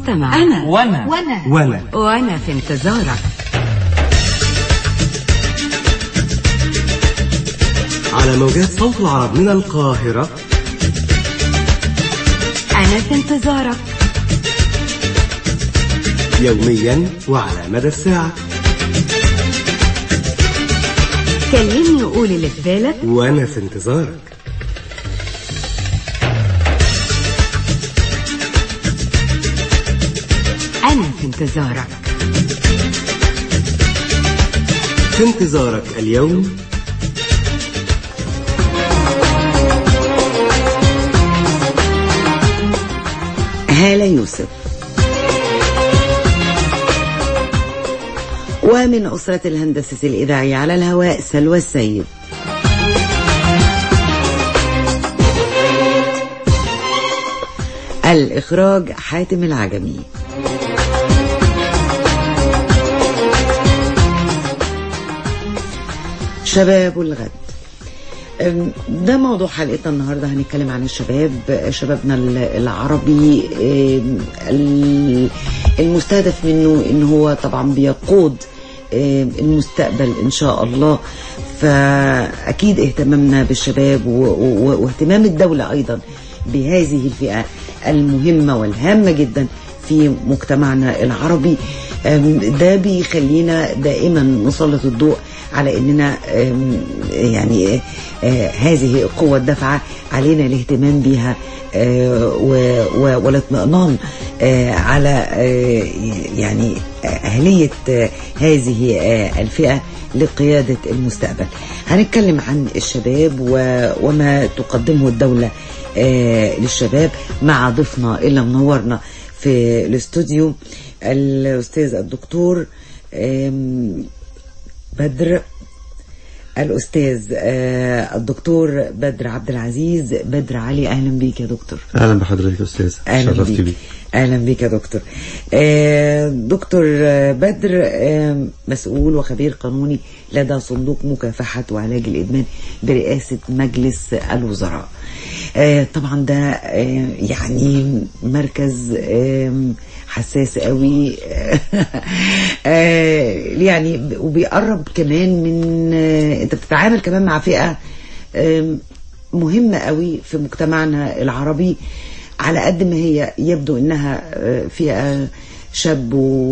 المستمع أنا وأنا وأنا وأنا وأنا في انتظارك على موجات صوت العرب من القاهرة أنا في انتظارك يوميا وعلى مدى الساعة كلمني وقول اللي في بالك وأنا في انتظارك أنا في انتظارك في انتظارك اليوم هالة يوسف ومن أسرة الهندسة الإذاعية على الهواء سلوى السيد الإخراج حاتم العجمي شباب الغد أم، ده موضوع حلقتنا النهارده هنتكلم عن الشباب شبابنا ال- العربي أم، ال- المستهدف منه ان هو طبعا بيقود أم، المستقبل ان شاء الله فاكيد اهتمامنا بالشباب و- و- واهتمام الدوله ايضا بهذه الفئه المهمه والهامه جدا في مجتمعنا العربي أم، ده بيخلينا دائما نسلط الضوء على اننا أم، يعني آه، هذه قوة الدفعة علينا الاهتمام بها آه، و- و- والاطمئنان آه، على آه، يعني أهلية آه، هذه آه، الفئة لقيادة المستقبل هنتكلم عن الشباب و- وما تقدمه الدولة آه، للشباب مع ضيفنا اللي منورنا في الاستوديو الأستاذ الدكتور آم، بدر الأستاذ آه، الدكتور بدر عبد العزيز بدر علي أهلا بيك يا دكتور اهلا بحضرتك يا استاذ أهلا شرفت بيك بيك أهلا بيك يا دكتور آه، دكتور آه، بدر آه، مسؤول وخبير قانوني لدى صندوق مكافحة وعلاج الإدمان برئاسة مجلس الوزراء آه، طبعا ده آه، يعني مركز آم، حساس قوي آه، يعني وبيقرب كمان من آه، انت بتتعامل كمان مع فئة آم، مهمة قوي في مجتمعنا العربي على قد ما هي يبدو انها آه، فئة شاب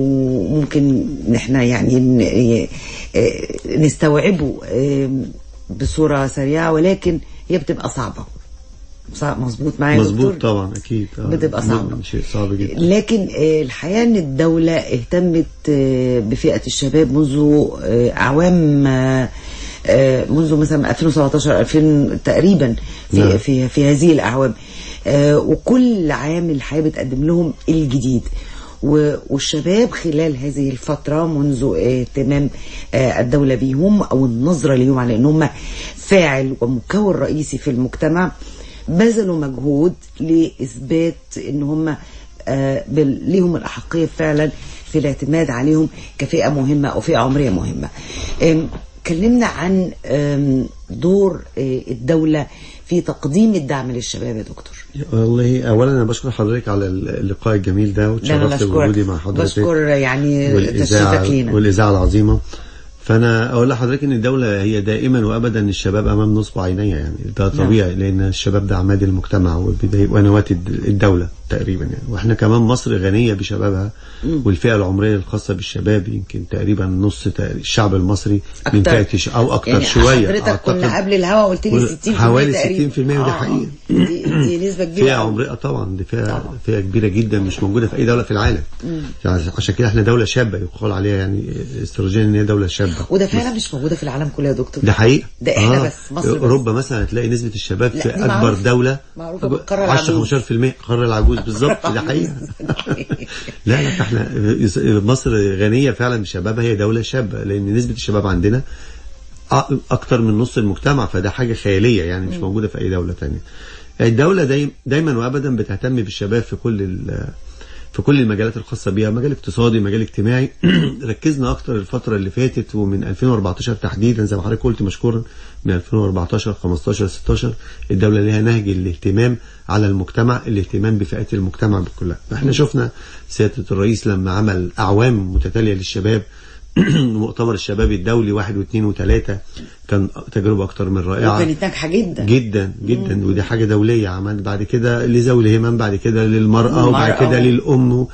وممكن نحن يعني ن- آه، نستوعبه آم، بصورة سريعة ولكن هي بتبقى صعبة صعب مظبوط معايا يا مظبوط دكتور؟ طبعا اكيد آه. بتبقى صعبة. شيء صعب جدا لكن آه، الحقيقة ان الدولة اهتمت آه، بفئة الشباب منذ آه، اعوام آه، آه، منذ مثلا 2017 2000 تقريبا في نعم. في في هذه الاعوام آه، وكل عام الحياة بتقدم لهم الجديد و- والشباب خلال هذه الفترة منذ آه، اهتمام آه، الدولة بيهم أو النظرة ليهم على أنهم فاعل ومكون رئيسي في المجتمع بذلوا مجهود لإثبات أن هم آه، بال- ليهم الأحقية فعلا في الاعتماد عليهم كفئة مهمة أو فئة عمرية مهمة آم، كلمنا عن آم، دور آه، الدولة في تقديم الدعم للشباب يا دكتور والله اولا انا بشكر حضرتك على اللقاء الجميل ده ده أنا وتشرفت بشكرك. بوجودي مع حضرتك بشكر يعني والاذاعه تشريفك لينا والاذاعه العظيمه فانا اقول لحضرتك ان الدوله هي دائما وابدا الشباب امام نصب عينيها يعني ده طبيعي لان الشباب ده عماد المجتمع وبداية ونواه الد- الدوله تقريبا يعني واحنا كمان مصر غنيه بشبابها والفئه العمريه الخاصه بالشباب يمكن تقريبا نص تق- الشعب المصري من أكتر. فئه الش- او اكتر يعني شويه حضرتك كنا أعتقد. قبل الهوا قلت لي 60% حوالي تقريبا 60% ودي آه، حقيقة. دي, دي نسبة كبيرة فئة أوي. عمرية طبعا دي فئة طبعا. فئة كبيرة جدا مش موجودة في أي دولة في العالم يعني عشان كده احنا دولة شابة يقال عليها يعني استراتيجيا ان هي دولة شابة وده فعلا مش موجودة في العالم كله يا دكتور ده حقيقة ده إحنا بس، مصر بس. أوروبا مثلا هتلاقي نسبة الشباب لا، في دي أكبر معروفة. دولة معروفة بالقارة العجوز. 10 15% قارة العجوز بالظبط ده حقيقة لا لا احنا مصر غنية فعلا بشبابها هي دولة شابة لأن نسبة الشباب عندنا أ- اكتر من نص المجتمع فده حاجة خيالية يعني مش موجودة في اي دولة تانية الدولة دايم دايما وابدا بتهتم بالشباب في كل ال- في كل المجالات الخاصه بيها مجال اقتصادي مجال اجتماعي ركزنا اكتر الفتره اللي فاتت ومن 2014 تحديدا زي ما حضرتك قلت مشكورا من 2014 15 16 الدوله لها نهج الاهتمام على المجتمع الاهتمام بفئات المجتمع كلها احنا شفنا سياده الرئيس لما عمل اعوام متتاليه للشباب مؤتمر الشباب الدولي واحد واثنين وثلاثة كان تجربة أكتر من رائعة وكانت ناجحه جدا جدا جدا ودي حاجة دولية عمل بعد كده لذوي الهمم بعد كده للمرأة وبعد للمرأة. كده للأم و-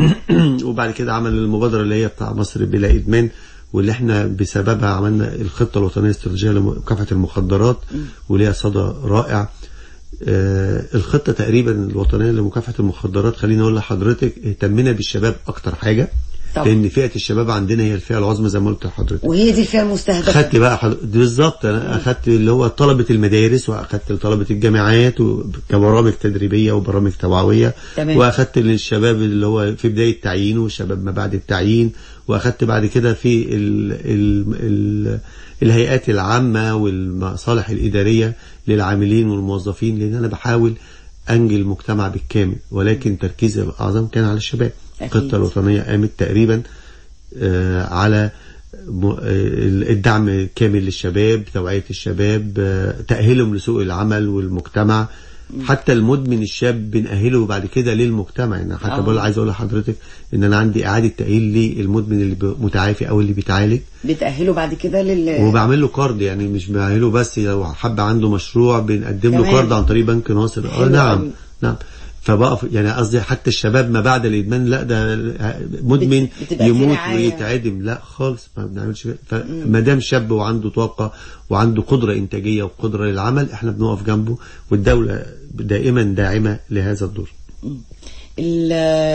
وبعد كده عمل المبادرة اللي هي بتاع مصر بلا إدمان واللي احنا بسببها عملنا الخطة الوطنية الاستراتيجية لمكافحة المخدرات وليها صدى رائع آه، الخطة تقريبا الوطنية لمكافحة المخدرات خليني أقول لحضرتك اهتمنا بالشباب أكتر حاجة طبعا. لأن فئة الشباب عندنا هي الفئة العظمى زي ما قلت لحضرتك وهي دي الفئه المستهدفه خدت بقى حض... بالظبط انا اخدت اللي هو طلبه المدارس واخدت طلبه الجامعات و- كبرامج تدريبيه وبرامج توعويه تمام. واخدت للشباب اللي هو في بدايه التعيين والشباب ما بعد التعيين واخدت بعد كده في ال... ال... ال... الهيئات العامه والمصالح الاداريه للعاملين والموظفين لان انا بحاول انجي المجتمع بالكامل ولكن تركيزي الاعظم كان على الشباب أكيد. الخطه الوطنيه قامت تقريبا آه، على م- آه، الدعم كامل للشباب توعية الشباب آه، تأهيلهم لسوق العمل والمجتمع حتى المدمن الشاب بنأهله بعد كده للمجتمع يعني حتى آه. بقول عايز اقول لحضرتك ان انا عندي اعاده تاهيل للمدمن اللي ب- متعافي او اللي بيتعالج بتاهله بعد كده لل وبعمل له كارد يعني مش بعمله بس لو حب عنده مشروع بنقدم له كمان. كارد عن طريق بنك ناصر اه حلو نعم أوي. نعم فبقى يعني قصدي حتى الشباب ما بعد الادمان لا ده مدمن بت- بتبقى في يموت رعاية. ويتعدم لا خالص ما بنعملش كده فما دام شاب وعنده طاقه وعنده قدره انتاجيه وقدره للعمل احنا بنقف جنبه والدوله دائما داعمه لهذا الدور ال-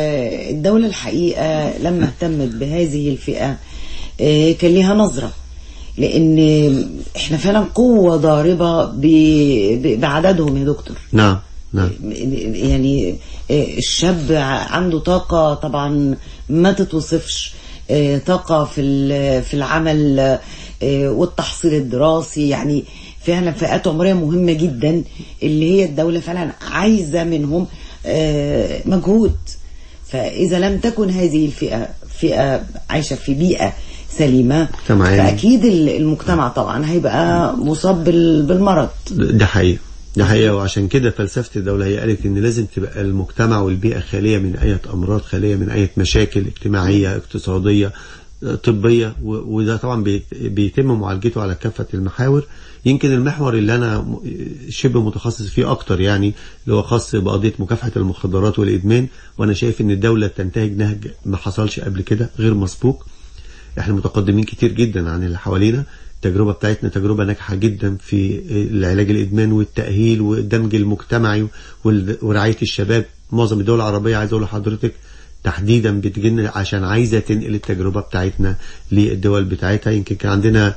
الدولة الحقيقة لما اهتمت بهذه الفئة آه، كان ليها نظرة لأن احنا فعلا قوة ضاربة ب- ب- بعددهم يا دكتور نعم نعم يعني آه، الشاب عنده طاقة طبعا ما تتوصفش آه، طاقة في ال- في العمل آه، والتحصيل الدراسي يعني فعلا فئات عمرية مهمة جدا اللي هي الدولة فعلا عايزة منهم آه، مجهود فإذا لم تكن هذه الفئة فئة عايشة في بيئة سليمة تمام. فأكيد المجتمع طبعا هيبقى مصاب بال- بالمرض ده حقيقة ده حقيقة وعشان كده فلسفة الدولة هي قالت إن لازم تبقى المجتمع والبيئة خالية من أي أمراض خالية من أي مشاكل اجتماعية اقتصادية آه، طبية و- وده طبعا بي- بيتم معالجته على كافة المحاور يمكن المحور اللي أنا م- شبه متخصص فيه أكتر يعني اللي هو خاص بقضية مكافحة المخدرات والإدمان وأنا شايف إن الدولة تنتهج نهج ما حصلش قبل كده غير مسبوق احنا متقدمين كتير جدا عن اللي حوالينا التجربة بتاعتنا تجربة ناجحة جدا في العلاج الإدمان والتأهيل والدمج المجتمعي وال- ورعاية الشباب معظم الدول العربية عايز أقول لحضرتك تحديدا بتجن عشان عايزة تنقل التجربة بتاعتنا للدول بتاعتها يمكن كان عندنا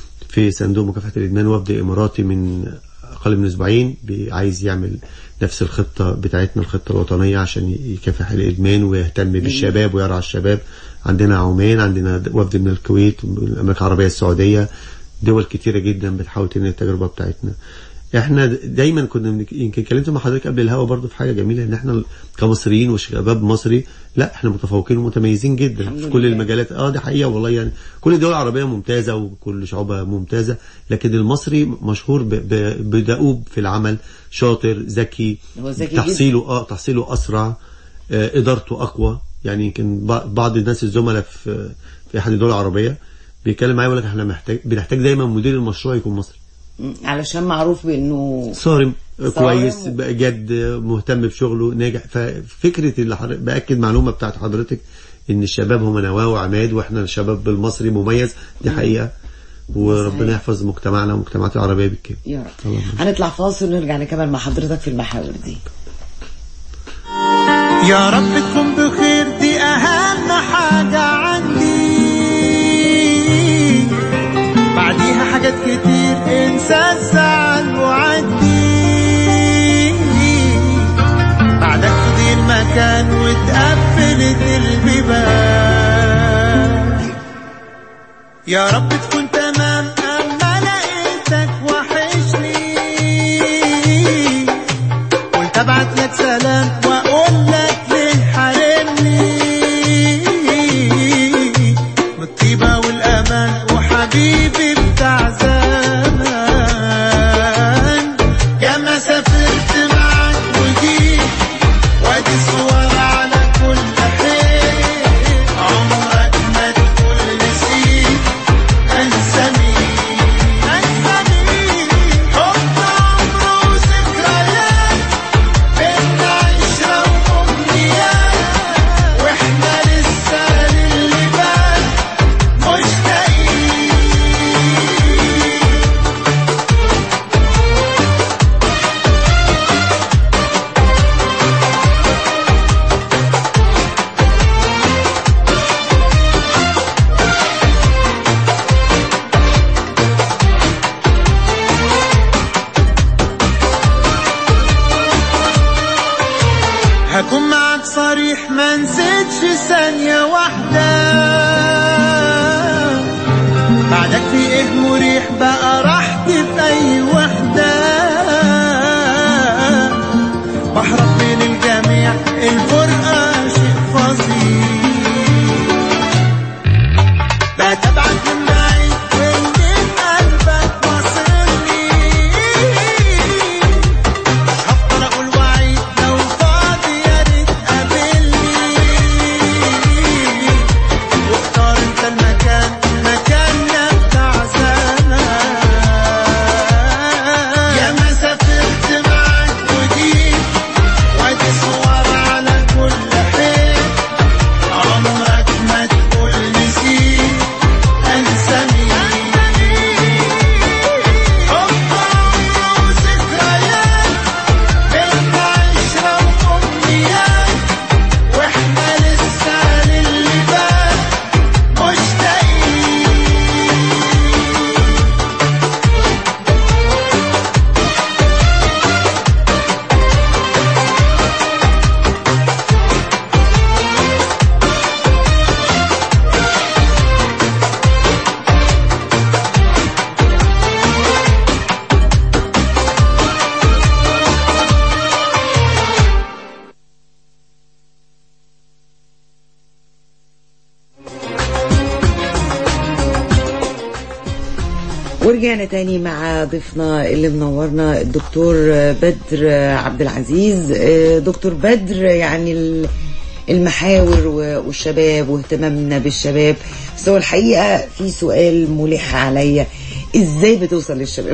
في صندوق مكافحة الإدمان وفد إماراتي من أقل من أسبوعين بي- عايز يعمل نفس الخطة بتاعتنا الخطة الوطنية عشان يكافح الإدمان ويهتم بالشباب ويرعى الشباب عندنا عمان عندنا وفد من الكويت ومن الأمريكا العربية السعودية دول كتيرة جدا بتحاول تنقل التجربة بتاعتنا احنا دايما كنا بنك- يمكن كلمت مع حضرتك قبل الهوا برضو في حاجه جميله ان احنا كمصريين وشباب مصري لا احنا متفوقين ومتميزين جدا الحمد في كل لله. المجالات اه دي حقيقه والله يعني كل الدول العربيه ممتازه وكل شعوبها ممتازه لكن المصري مشهور ب- ب- بدؤوب في العمل شاطر ذكي هو ذكي تحصيله اه تحصيله اسرع آه ادارته اقوى يعني يمكن بع- بعض الناس الزملاء في في احد الدول العربيه بيتكلم معايا يقول لك احنا محتاج بنحتاج دايما مدير المشروع يكون مصري م، علشان معروف بأنه صارم صارم. كويس بقى جد مهتم بشغله ناجح ففكره اللي حضرتك باكد معلومه بتاعت حضرتك ان الشباب هم نواه وعماد واحنا الشباب المصري مميز دي حقيقه وربنا صحيح. يحفظ مجتمعنا والمجتمعات العربيه بالكامل يا رب اللهم هنطلع فاصل ونرجع نكمل مع حضرتك في المحاور دي يا رب تكون بخير دي أهم حاجة عندي بعديها حاجات كتير انسى الزعل وعدي بعدك فضي المكان واتقفلت البيبان يا رب تكون تمام أما لقيتك وحشني قلت ابعت لك سلام واقول لك ليه حارمني خدتش ثانية واحدة بعدك في ايه مريح بقى راحتي في اي وحدة بهرب من الجميع الفرقة شيء فظيع بتبعك من بعيد وانت قلبك واصلني هفضل اقول وعيد لو فاضي يا ريت قابلني واختار انت المكان مكاننا بتاع زمان يا ما سافرت معاك وديك وادي صور على كل حيط عمرك ما تقول نسيت انسى مين حب عمره وذكريات بين عشرة وأمنيات واحنا لسه للي فات مشتاقين ورجعنا تاني مع ضيفنا اللي منورنا الدكتور بدر عبد العزيز دكتور بدر يعني ال- المحاور و- والشباب واهتمامنا بالشباب بس هو الحقيقة في سؤال ملح عليا ازاي بتوصل للشباب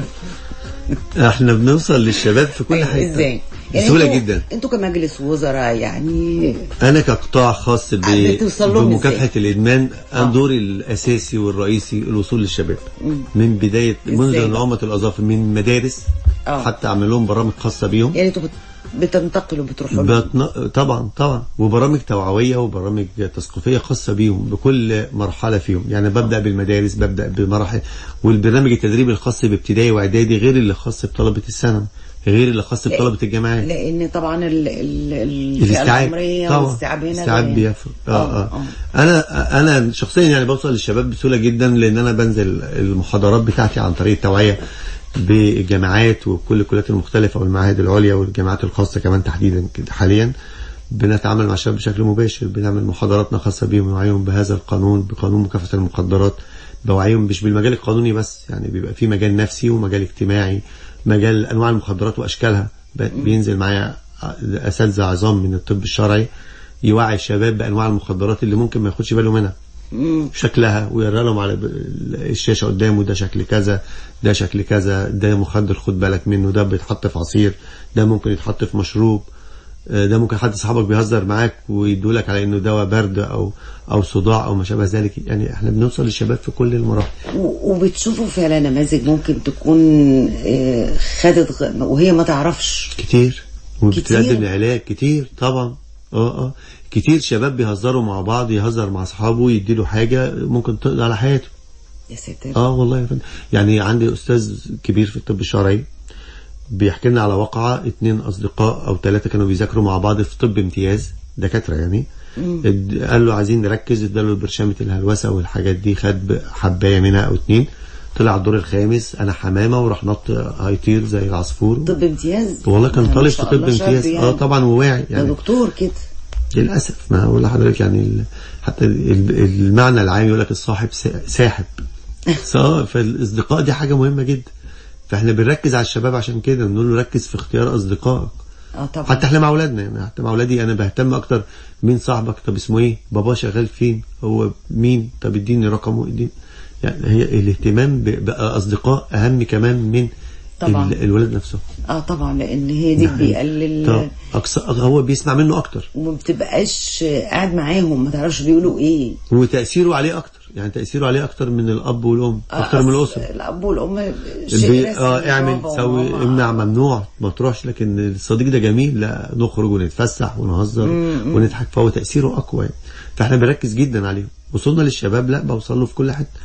احنا بنوصل للشباب في كل حاجه ازاي بسهوله انتوا- جدا انتوا كمجلس وزراء يعني انا كقطاع خاص ب... بتوصل لهم بمكافحه إزاي؟ الادمان آه. انا دوري الاساسي والرئيسي الوصول للشباب من بدايه إزاي منذ بقى؟ نعومه الاظافر من مدارس آه. حتى اعمل لهم برامج خاصه بيهم يعني انتوا بت- بتنتقلوا بتروحوا لهم. بتن... طبعا طبعا وبرامج توعويه وبرامج تثقيفيه خاصه بيهم بكل مرحله فيهم يعني ببدا بالمدارس ببدا بمراحل والبرنامج التدريبي الخاص بابتدائي واعدادي غير اللي خاص بطلبه الثانوي غير اللي خاص بطلبه الجامعات لان طبعا ال ال الفئه الاستيعاب العمريه طبعا والاستيعاب هنا الاستيعاب ده- بيفرق آه, آه، آه. انا انا شخصيا يعني بوصل للشباب بسهوله جدا لان انا بنزل المحاضرات بتاعتي عن طريق التوعيه بالجامعات وكل الكليات المختلفه والمعاهد العليا والجامعات الخاصه كمان تحديدا كده حاليا بنتعامل مع الشباب بشكل مباشر بنعمل محاضراتنا خاصه بيهم نوعيهم بهذا القانون بقانون مكافحه المخدرات بوعيهم مش بالمجال القانوني بس يعني بيبقى في مجال نفسي ومجال اجتماعي مجال انواع المخدرات واشكالها ب- بينزل معايا اساتذه عظام من الطب الشرعي يوعي الشباب بانواع المخدرات اللي ممكن ما ياخدش باله منها شكلها ويرى لهم على ب- الشاشه قدامه ده شكل كذا ده شكل كذا ده مخدر خد بالك منه ده بيتحط في عصير ده ممكن يتحط في مشروب آه، ده ممكن حد صاحبك بيهزر معاك ويدولك على انه دواء برد او او صداع او ما شابه ذلك يعني احنا بنوصل للشباب في كل المراحل و- وبتشوفوا فعلا نماذج ممكن تكون آه، خدت غ- وهي ما تعرفش كتير كتير؟ وبتقدم علاج كتير طبعا اه اه كتير شباب بيهزروا مع بعض يهزر مع اصحابه يديله حاجه ممكن تقضي على حياته يا ساتر اه والله يا فندم يعني عندي استاذ كبير في الطب الشرعي بيحكي لنا على واقعه اتنين اصدقاء او ثلاثه كانوا بيذاكروا مع بعض في طب امتياز دكاتره يعني اد- قال له عايزين نركز اداله برشامه الهلوسه والحاجات دي خد حبايه منها او اتنين طلع الدور الخامس انا حمامه وراح نط هيطير زي العصفور طب امتياز والله كان ما طالب في شاء طب الله شاب امتياز يعني. اه طبعا وواعي ده يعني دكتور كده للاسف ما اقول لحضرتك يعني ال- حتى ال- المعنى العام يقول لك الصاحب سا- ساحب صح فالاصدقاء دي حاجه مهمه جدا فاحنا بنركز على الشباب عشان كده بنقول له ركز في اختيار اصدقائك اه طبعا حتى احنا مع اولادنا يعني حتى مع اولادي انا بهتم اكتر مين صاحبك طب اسمه ايه بابا شغال فين هو مين طب اديني رقمه اديني يعني هي الاهتمام ب- باصدقاء اهم كمان من طبعا. ال- الولاد نفسهم اه طبعا لان هي دي بيقلل طب أقصى هو بيسمع منه اكتر وما بتبقاش قاعد معاهم ما تعرفش بيقولوا ايه وتأثيره عليه أكتر يعني تأثيره عليه أكتر من الأب والأم أكتر من الأسرة الاب والام بي... شيء اه رسمي، اعمل بابا سوي وماما. امنع ممنوع ما تروحش لكن الصديق ده جميل لا نخرج ونتفسح ونهزر ونضحك فهو تأثيره أقوى يعني. فاحنا بنركز جدا عليهم وصلنا للشباب لا بوصل له في كل حته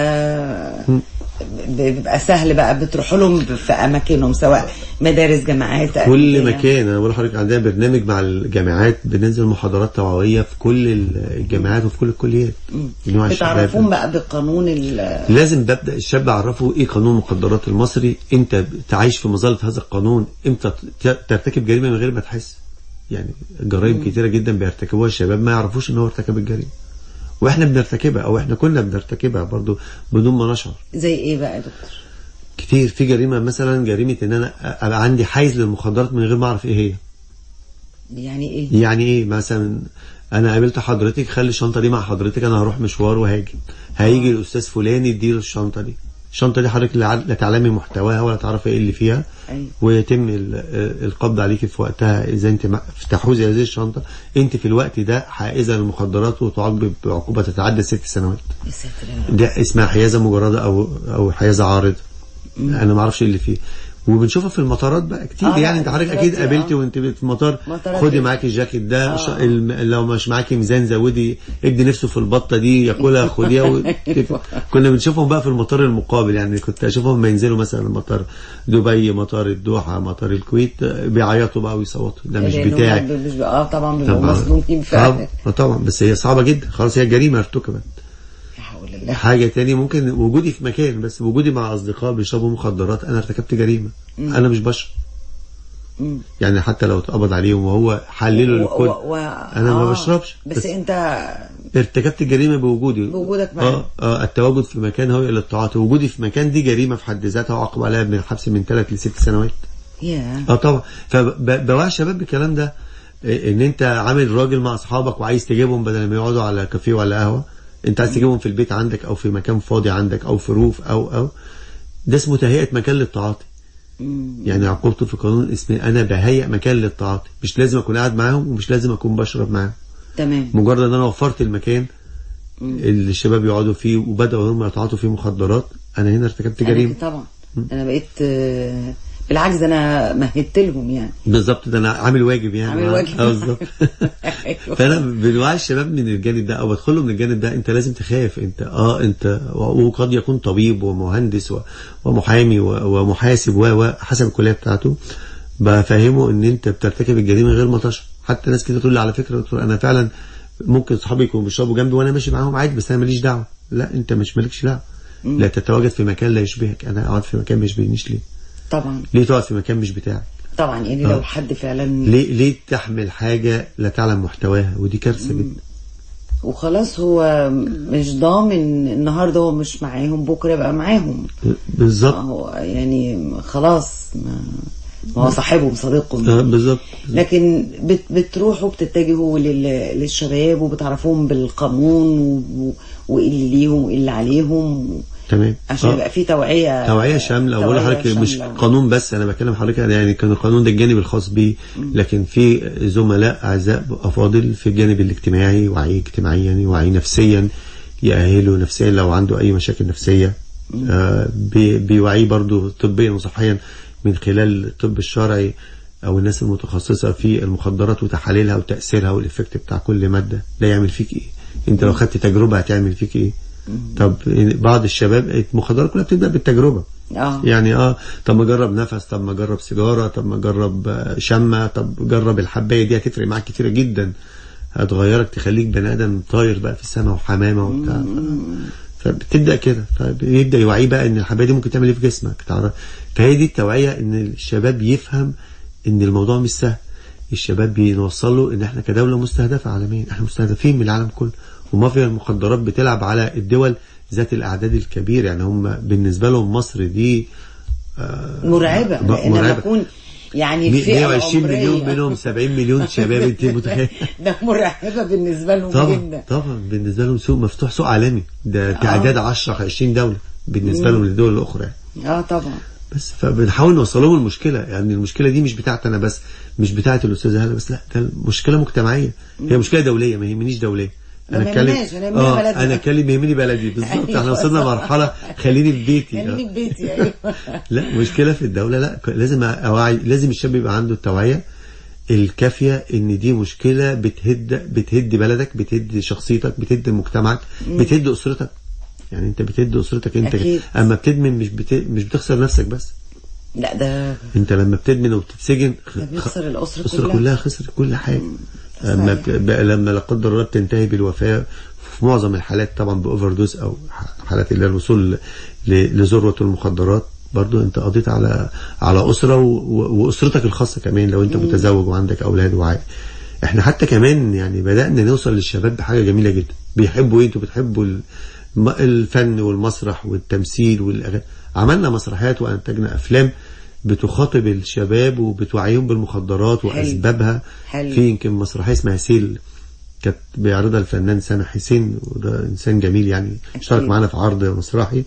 ده بيبقى سهل بقى بتروح لهم في اماكنهم سواء مدارس جامعات كل أندية. مكان انا بقول لحضرتك عندنا برنامج مع الجامعات بننزل محاضرات توعويه في كل الجامعات وفي كل الكليات نوع الشباب. بتعرفون بقى بقانون ال لازم ببدا الشاب اعرفه ايه قانون المخدرات المصري انت تعيش في مظله هذا القانون امتى ت- ترتكب جريمه من غير ما تحس يعني جرائم كتيره جدا بيرتكبوها الشباب ما يعرفوش ان هو ارتكب الجريمه واحنا بنرتكبها او احنا كنا بنرتكبها برضو بدون ما نشعر زي ايه بقى يا دكتور؟ كتير في جريمه مثلا جريمه ان انا ابقى عندي حيز للمخدرات من غير ما اعرف ايه هي يعني ايه؟ يعني ايه مثلا انا قابلت حضرتك خلي الشنطه دي مع حضرتك انا هروح مشوار وهاجي هيجي الاستاذ فلان يديله الشنطه دي الشنطه دي حضرتك لا لا تعلمي محتواها ولا تعرفي ايه اللي فيها أيوة. ويتم ال- القبض عليكي في وقتها اذا انت ما- تحوزي هذه الشنطه انت في الوقت ده حائزه للمخدرات وتعاقب بعقوبه تتعدى ست سنوات يا ساتر يا رب. ده اسمها حيازه مجرده او او حيازه عارضه انا ما اعرفش إيه اللي فيه وبنشوفها في المطارات بقى كتير آه، يعني انت حضرتك المطارات اكيد دي، قابلتي آه. وانت في المطار مطارات خدي دي. معاكي الجاكيت ده آه. ش- الم- لو مش معاكي ميزان زودي ادي نفسه في البطه دي ياكلها خديها و... كنا بنشوفهم بقى في المطار المقابل يعني كنت اشوفهم ما ينزلوا مثلا مطار دبي مطار الدوحه مطار الكويت آه، بيعيطوا بقى ويصوتوا ده مش لأنهم بتاعي مش بقى- اه طبعا بيبقوا طبعا مظلومين فعلا طبعا طبعا بس هي صعبه جدا خلاص هي جريمه ارتكبت لا حول الله حاجة تاني ممكن وجودي في مكان بس وجودي مع أصدقاء بيشربوا مخدرات أنا ارتكبت جريمة أنا مش بشرب مم. يعني حتى لو اتقبض عليهم وهو حلله و- الكل و- و- أنا ما آه. بشربش بس, بس انت ارتكبت الجريمة بوجودي بوجودك معاه. آه, آه التواجد في مكان هو الطاعات وجودي في مكان دي جريمة في حد ذاتها وعقب عليها من الحبس من ثلاث لست سنوات يا اه طبعا فبوعي الشباب بالكلام ده إيه، ان انت عامل راجل مع اصحابك وعايز تجيبهم بدل ما يقعدوا على كافيه ولا قهوه انت عايز تجيبهم في البيت عندك او في مكان فاضي عندك او في روف او او ده اسمه تهيئه مكان للتعاطي يعني عقوبته في قانون اسمه انا بهيئ مكان للتعاطي مش لازم اكون قاعد معاهم ومش لازم اكون بشرب معاهم تمام مجرد ان انا وفرت المكان اللي الشباب يقعدوا فيه وبداوا هم يتعاطوا فيه مخدرات انا هنا ارتكبت جريمه أنا طبعا انا بقيت آه، بالعكس ده انا مهدت لهم يعني بالظبط ده انا عامل واجب يعني عامل واجب. اه بالظبط أيوة. فانا بنوعي الشباب من الجانب ده او بدخله من الجانب ده انت لازم تخاف انت اه انت وقد يكون طبيب ومهندس و- ومحامي و- ومحاسب و و حسب الكليه بتاعته بفهمه ان انت بترتكب الجريمه غير ما تشعر حتى ناس كده تقول لي على فكره يا دكتور انا فعلا ممكن صحابي يكونوا بيشربوا جنبي وانا ماشي معاهم عادي بس انا ماليش دعوه لا انت مش مالكش دعوه لا تتواجد في مكان لا يشبهك انا اقعد في مكان ما يشبهنيش ليه طبعا ليه تقعد في مكان مش بتاعك طبعا يعني آه. لو حد فعلا ليه ليه تحمل حاجه لا تعلم محتواها ودي كارثه جدا وخلاص هو مش ضامن النهارده هو مش معاهم بكره يبقى معاهم بالظبط هو يعني خلاص ما, ما هو صاحبهم صديقهم آه، بالظبط لكن بت بتروحوا بتتجهوا لل- للشباب وبتعرفوهم بالقانون و- و- وايه اللي ليهم وايه اللي عليهم تمام عشان آه. يبقى في توعيه توعية شاملة وبقول توعية لحضرتك مش شاملة. قانون بس أنا بكلم حضرتك يعني كان القانون ده الجانب الخاص بيه لكن في زملاء أعزاء أفاضل في الجانب الاجتماعي وعي اجتماعيا وعي نفسيا يأهله نفسيا لو عنده أي مشاكل نفسية آه بي- بيوعيه برضه طبيا وصحيا من خلال الطب الشرعي أو الناس المتخصصة في المخدرات وتحاليلها وتأثيرها والإفكت بتاع كل مادة ده يعمل فيك إيه أنت لو خدت تجربة هتعمل فيك إيه طب بعض الشباب المخدرات كلها بتبدأ بالتجربة اه يعني اه طب ما اجرب نفس طب ما اجرب سيجاره طب ما اجرب آه، شمه طب جرب الحبايه دي هتفرق معاك كتير جدا هتغيرك تخليك بني ادم طاير بقى في السماء وحمامه وبتاع ف- فبتبدا كده فبيبدا يوعيه بقى ان الحبايه دي ممكن تعمل ايه في جسمك تعرف فهي دي التوعيه ان الشباب يفهم ان الموضوع مش سهل الشباب بنوصل له ان احنا كدوله مستهدفه عالميا احنا مستهدفين من العالم كله ومافيا المخدرات بتلعب على الدول ذات الاعداد الكبير يعني هم بالنسبه لهم مصر دي مرعبه م- لان مرعبة. بكون يعني الفئه 120 العمرية مليون منهم 70 مليون شباب انت متخيل ده مرعبه بالنسبه لهم طبعا جدا طبعا بالنسبه لهم سوق مفتوح سوق عالمي ده تعداد 10 20 دوله بالنسبه لهم للدول الاخرى اه طبعا بس فبنحاول نوصل لهم المشكله يعني المشكله دي مش بتاعتي انا بس مش بتاعت الاستاذه هاله بس لا ده مشكله مجتمعيه هي مشكله دوليه ما يهمنيش دوليه ما يهمناش، أنا يهمني اه بلدنا. انا اتكلم يهمني بلدي بالظبط أيوة. احنا وصلنا لمرحله خليني في بيتي خليني آه. في بيتي ايوه لا مشكله في الدوله لا ك- لازم اوعي لازم الشاب يبقى عنده التوعيه الكافيه ان دي مشكله بتهد بتهد بلدك بتهد شخصيتك بتهد مجتمعك بتهد اسرتك يعني انت بتهد اسرتك انت أكيد. اما بتدمن مش بت... مش بتخسر نفسك بس لا ده انت لما بتدمن وبتتسجن خ- ده بيخسر الأسرة الاسره كلها. كلها خسرت كل حاجه اما بت... بقى لما لا قدر الله بتنتهي بالوفاه في معظم الحالات طبعا باوفر دوز او ح- حالات اللي هي الوصول ل... لذروه المخدرات برضو انت قضيت على على اسره و... و... واسرتك الخاصه كمان لو انت متزوج وعندك اولاد وعائله احنا حتى كمان يعني بدانا نوصل للشباب بحاجه جميله جدا بيحبوا ايه انتوا بتحبوا ال- م- الفن والمسرح والتمثيل والاغاني عملنا مسرحيات وانتجنا افلام بتخاطب الشباب وبتوعيهم بالمخدرات واسبابها حلو. في يمكن مسرحيه اسمها سيل كانت بيعرضها الفنان سامح حسين وده انسان جميل يعني اشترك معانا في عرض مسرحي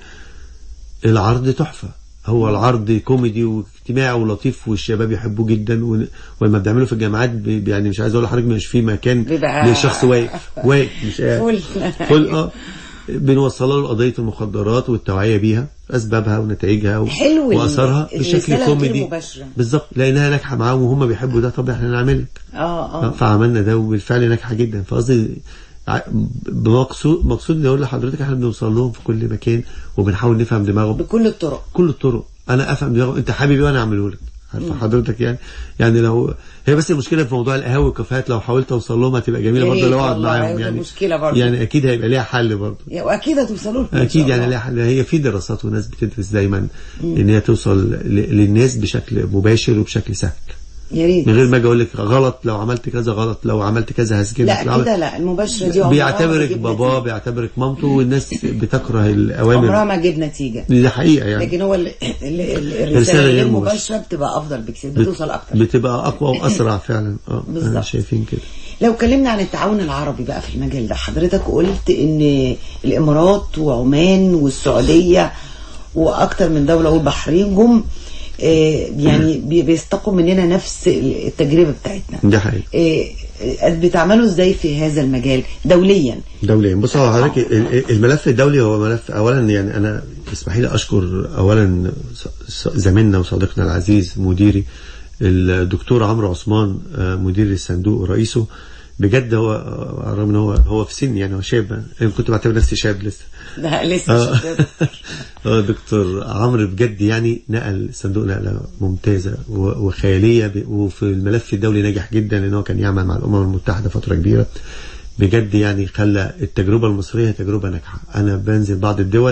العرض تحفه هو العرض كوميدي واجتماعي ولطيف والشباب يحبوه جدا و- ولما بنعمله في الجامعات ب- يعني مش عايز اقول لحضرتك مش في مكان بيبقى- لشخص واقف واقف مش قاعد فل. فل اه بنوصل له قضيه المخدرات والتوعيه بيها اسبابها ونتائجها و- حلو ال- واثرها بشكل الرسالة الغير كوميدي مباشرة. بالظبط لانها ناجحه معاهم وهم بيحبوا ده طب احنا نعمل لك اه اه فعملنا ده وبالفعل ناجحه جدا فقصدي ع- بمقصود مقصود اني اقول لحضرتك احنا بنوصل لهم في كل مكان وبنحاول نفهم دماغهم بكل الطرق كل الطرق انا افهم دماغهم انت حابب ايه وانا اعمله لك عارفه حضرتك يعني يعني لو هي بس المشكله في موضوع القهاوي والكافيهات لو حاولت اوصل لهم هتبقى جميله يا برضه ريت لو اقعد والله، معاهم هيبقى يعني مشكلة برضه. يعني اكيد هيبقى ليها حل برضه يا- واكيد هتوصلوا لهم إن اكيد شاء يعني الله. ليها حل هي في دراسات وناس بتدرس دايما ان هي توصل ل- للناس بشكل مباشر وبشكل سهل يا ريت من غير ما اجي اقول لك غلط لو عملت كذا غلط لو عملت كذا هسجنك لا لو عملت- كده لا المباشرة دي عمرها ما بيعتبرك تجيب باباه نتيجة. بيعتبرك مامته والناس بتكره عمرها الاوامر ما تجيب نتيجة دي حقيقه يعني لكن هو ال- ال- ال- رسالة الرسالة غير غير مباشرة. مباشرة بتبقى أفضل بكثير بتوصل أكتر بتبقى اقوى واسرع فعلا اه احنا بالظبط. شايفين كده لو اتكلمنا عن التعاون العربي بقى في المجال ده حضرتك قلت ان الامارات وعمان والسعوديه واكتر من دوله والبحرين جم آه، يعني بي- بيستقوا مننا نفس التجربه بتاعتنا دي حقيقه آه، بتعملوا ازاي في هذا المجال دوليا دوليا بص هو حضرتك ال- ال- الملف الدولي هو ملف اولا يعني انا اسمحي لي اشكر اولا ص- ص- زميلنا وصديقنا العزيز مديري الدكتور عمرو عثمان آه، مدير الصندوق ورئيسه بجد هو آه، رغم ان هو هو في سن يعني هو شاب انا كنت بعتبر نفسي شاب لسه ده لسه آه. شباب. آه، دكتور عمرو بجد يعني نقل الصندوق نقله ممتازه و- وخياليه ب- وفي الملف الدولي نجح جدا لان هو كان يعمل مع الامم المتحده فتره كبيره بجد يعني خلى التجربه المصريه تجربه ناجحه انا بنزل بعض الدول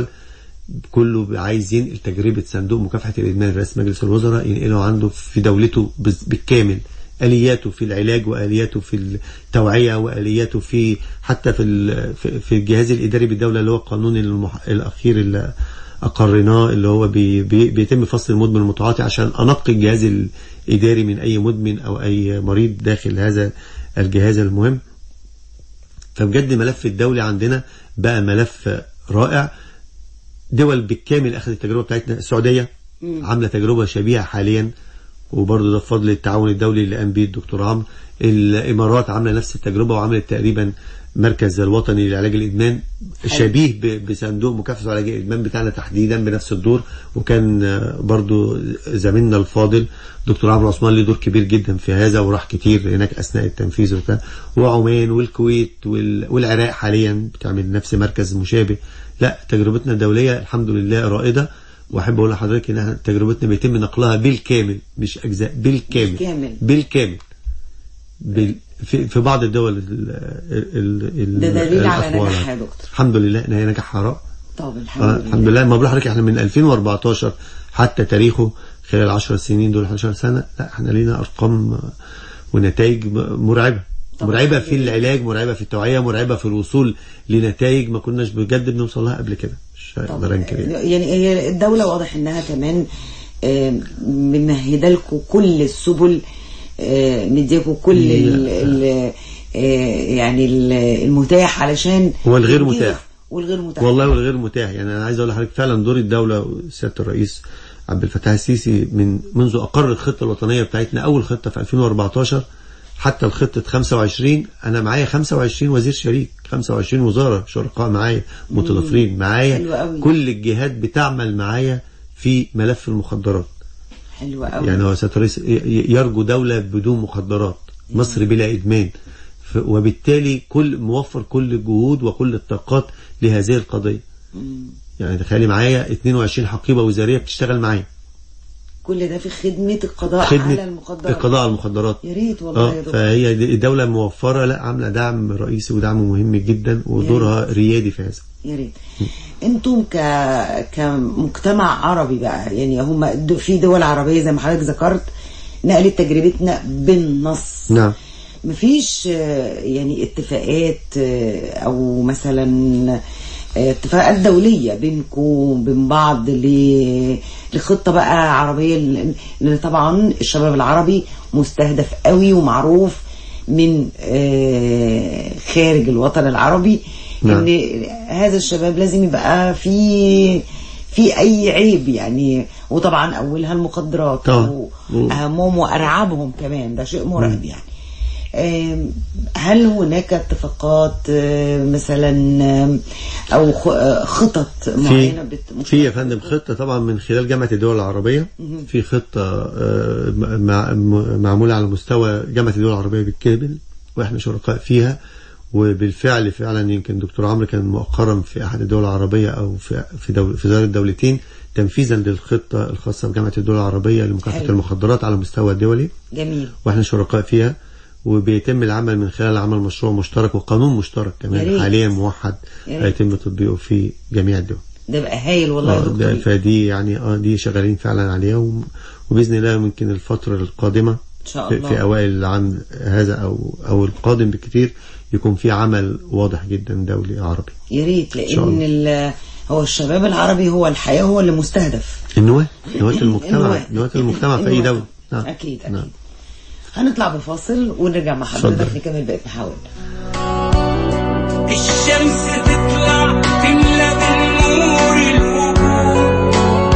كله عايز ينقل تجربه صندوق مكافحه الادمان رئيس مجلس الوزراء ينقله عنده في دولته بز- بالكامل الياته في العلاج والياته في التوعيه والياته في حتى في ال- في- في الجهاز الاداري بالدوله اللي هو القانون المح... الاخير اللي اقرناه اللي هو بي... بي... بيتم فصل المدمن المتعاطي عشان انقي الجهاز الاداري من اي مدمن او اي مريض داخل هذا الجهاز المهم فبجد ملف الدولي عندنا بقى ملف رائع دول بالكامل اخذت التجربه بتاعتنا السعوديه عامله تجربه شبيهه حاليا وبرضه ده بفضل التعاون الدولي اللي قام بيه الدكتور عمرو الامارات عامله نفس التجربه وعملت تقريبا مركز الوطني لعلاج الادمان شبيه ب- بصندوق مكافحه علاج الادمان بتاعنا تحديدا بنفس الدور وكان آه، برضو زميلنا الفاضل دكتور عمرو عثمان له دور كبير جدا في هذا وراح كتير هناك اثناء التنفيذ وبتاع وعمان والكويت وال- والعراق حاليا بتعمل نفس مركز مشابه لا تجربتنا الدوليه الحمد لله رائده واحب اقول لحضرتك ان احنا تجربتنا بيتم نقلها بالكامل مش اجزاء بالكامل بالكامل. بالكامل بال في, في بعض الدول ال ال ال ده دليل على الأخبار. نجاحها يا دكتور. الحمد لله ان هي نجاح رائع طب الحمد آه، لله الحمد لله ما بقول لحضرتك احنا من 2014 حتى تاريخه خلال 10 سنين دول 11 سنه لا احنا لينا ارقام آه، ونتائج م- مرعبه طبعا. مرعبه في العلاج مرعبه في التوعيه مرعبه في الوصول لنتائج ما كناش بجد بنوصل لها قبل كده مش هقدر انكر يعني. يعني هي الدولة واضح انها كمان آه، ممهده لكم كل السبل آه، مديكم كل ال ال آه، يعني ال- المتاح علشان هو الغير تنجزوا. متاح. والغير متاح والله والغير متاح يعني انا عايز اقول لحضرتك فعلا دور الدوله وسياده الرئيس عبد الفتاح السيسي من منذ اقر الخطه الوطنيه بتاعتنا اول خطه في 2014 حتى الخطه 25 انا معايا 25 وزير شريك 25 وزاره شركاء معايا متضافرين حلو معايا قوي. كل الجهات بتعمل معايا في ملف المخدرات حلو قوي يعني هو سيادة الرئيس ي- ي- يرجو دولة بدون مخدرات مصر بلا إدمان ف- وبالتالي كل موفر كل الجهود وكل الطاقات لهذه القضية يعني تخيلي معايا 22 حقيبة وزارية بتشتغل معايا كل ده في خدمه القضاء على خدمة المخدرات القضاء على المخدرات يا ريت والله يا اه دكتور فهي دي- الدولة موفرة لا عاملة دعم رئيسي ودعم مهم جدا ودورها ريادي في هذا يا ريت انتم ك كمجتمع عربي بقى يعني هم د- في دول عربيه زي ما حضرتك ذكرت نقلت تجربتنا بالنص نعم مفيش آه، يعني اتفاقات آه، او مثلا آه، اتفاقات دولية بينكم وبين بعض ل- لخطة بقى عربية ل- لان طبعا الشباب العربي مستهدف قوي ومعروف من آه، خارج الوطن العربي نعم. ان هذا الشباب لازم يبقى في في اي عيب يعني وطبعا اولها المخدرات طبعا. واهمهم وارعبهم كمان ده شيء مرعب يعني آم، هل هناك اتفاقات آم، مثلا آم، او خ- آه، خطط معينه في بت- في يا فندم خطه طبعا من خلال جامعه الدول العربيه في خطه آه، مع- م- معموله على مستوى جامعه الدول العربيه بالكامل واحنا شركاء فيها وبالفعل فعلا يمكن دكتور عمرو كان مؤخرا في احد الدول العربيه او في في دول في زياره دولتين تنفيذا للخطه الخاصه بجامعه الدول العربيه لمكافحه حلو. المخدرات على المستوى الدولي جميل واحنا شركاء فيها وبيتم العمل من خلال عمل مشروع مشترك وقانون مشترك يا كمان ريت. حاليا موحد يا ريت. هيتم تطبيقه في جميع الدول ده بقى هايل والله يا آه، ده- دكتور فدي يعني اه دي شغالين فعلا عليها و- وباذن الله يمكن الفتره القادمه ان شاء في, الله في اوائل العام هذا او او القادم بكتير يكون في عمل واضح جدا دولي عربي يا ريت شاء لان الله. ال- هو الشباب العربي هو الحياه هو اللي مستهدف النواه نواه المجتمع النواة. نواه المجتمع في اي النواة. دوله نعم. اكيد اكيد نعم. هنطلع بفاصل ونرجع مع حضرتك اتفضل. نكمل بقيه محاورنا الشمس تطلع تملى بالنور الوجود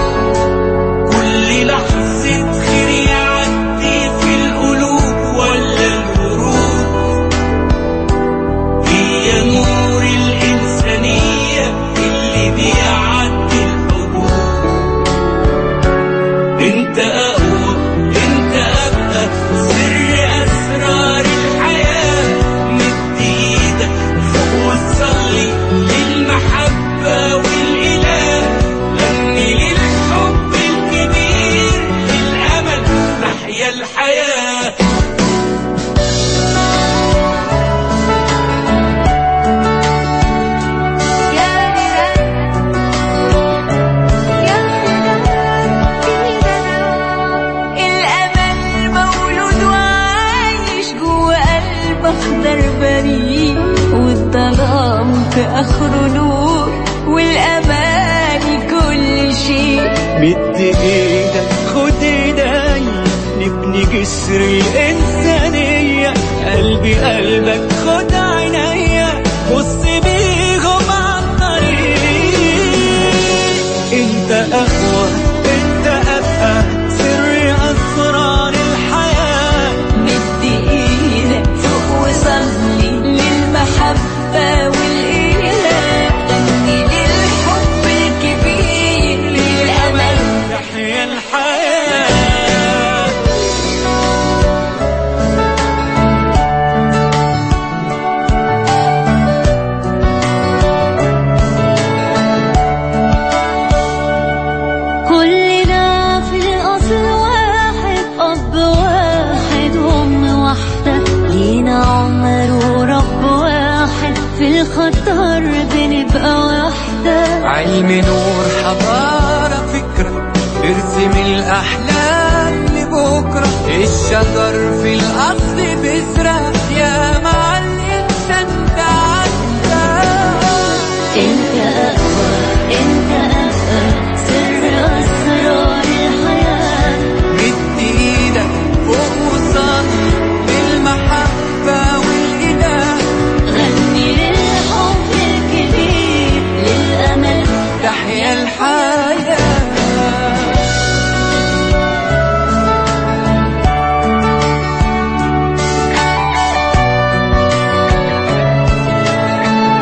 كل لحظة خير يعدي في القلوب ولا الورود هي نور الإنسانية اللي بيعدي الحدود انت أقوى انت أبقى سر أسرار الحياة مد ايدك فوق وتصلي للمحبة والإله غني للحب الكبير للأمل نحيا الحياة الأمل مولود وعايش جوا قلب أخضر بريء والظلام في آخره نور والأماني كل شيء مد ايدك خد ايدي نبني جسر الانسانية قلبي قلبك خد عينيا بص بيهم عالطريق انت اقوى انت ابقى سر اسرار الحياة مد إيدك فوق وصلي للمحبة والإله غني للحب الكبير للأمل تحيا الحياة كلنا في الأصل واحد أب واحد وأم واحدة لينا عمر ورب واحد في الخطر بنبقى واحدة علم نور حضارة فكرة ارسم الأحلام لبكرة الشجر في الأصل بذرة يا مع الإنسان تعدى انت أقوى انت أقوى سر أسرار الحياة مد إيدك فوق وصل بالمحبة والإله غني للحب الكبير للأمل تحيا الحياة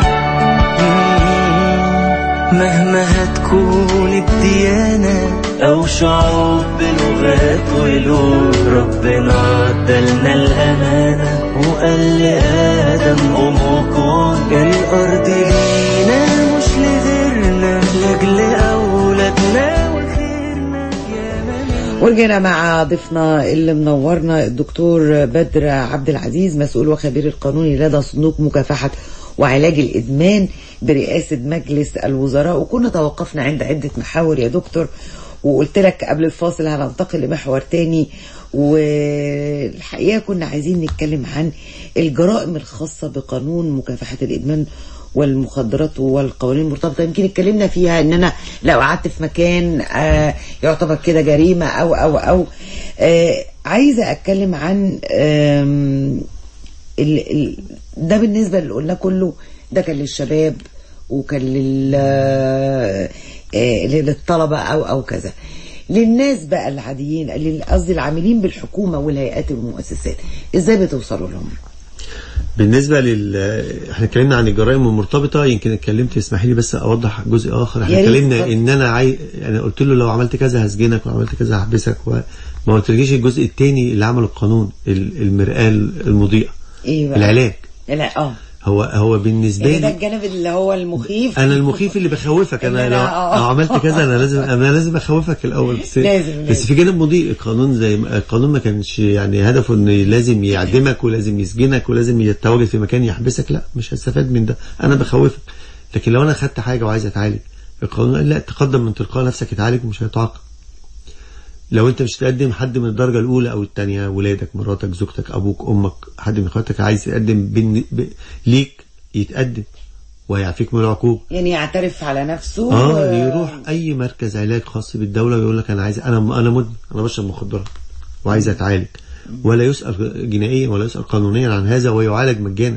مهما هتكون الديانة أو وشعوب بلغات ولون ربنا عدلنا الأمانة وقال لآدم قوم وكون الأرض لينا مش لغيرنا لأجل أولادنا وخيرنا يا من ورجعنا مع ضيفنا اللي منورنا الدكتور بدر عبد العزيز مسؤول وخبير القانوني لدى صندوق مكافحة وعلاج الإدمان برئاسة مجلس الوزراء وكنا توقفنا عند عدة محاور يا دكتور وقلت لك قبل الفاصل هننتقل لمحور تاني والحقيقة كنا عايزين نتكلم عن الجرائم الخاصة بقانون مكافحة الإدمان والمخدرات والقوانين المرتبطة يمكن اتكلمنا فيها ان انا لو قعدت في مكان آه يعتبر كده جريمة او او او آه عايزة اتكلم عن آم، ال ال ده بالنسبة اللي قلنا كله ده كان للشباب وكان لل آه، آه، للطلبة أو أو كذا للناس بقى العاديين لل- قصدي العاملين بالحكومة والهيئات والمؤسسات ازاي بتوصلوا لهم بالنسبه لل احنا اتكلمنا عن الجرائم المرتبطه يمكن اتكلمت اسمحي لي بس اوضح جزء اخر احنا يا ريت، اتكلمنا اتفضل. ان انا عاي... يعني قلت له لو عملت كذا هسجنك وعملت كذا هحبسك و... ما قلتلكيش الجزء الثاني اللي عمله القانون ال- المرآة المضيئة ايه بقى العلاج لا اه هو هو بالنسبه يعني ده لي الجانب اللي هو المخيف انا المخيف اللي بخوفك إن انا أنا- لو, آه. لو عملت كذا انا لازم انا لازم اخوفك الاول بس لازم- بس لازم. في جانب مضيء القانون زي ما القانون ما كانش يعني هدفه انه لازم يعدمك ولازم يسجنك ولازم يتواجد في مكان يحبسك لا مش هستفاد من ده انا بخوفك لكن لو انا خدت حاجه وعايز اتعالج القانون قال لا تقدم من تلقاء نفسك اتعالج ومش هيتعاقب لو انت مش تقدم حد من الدرجه الاولى او الثانيه ولادك مراتك زوجتك ابوك امك حد من اخواتك عايز يتقدم بين ب... ليك يتقدم ويعفيك من العقوبه يعني يعترف على نفسه اه و- يروح اي مركز علاج خاص بالدوله ويقول لك انا عايز انا انا مدمن انا بشرب مخدرات وعايز اتعالج ولا يسال جنائيا ولا يسال قانونيا عن هذا ويعالج مجانا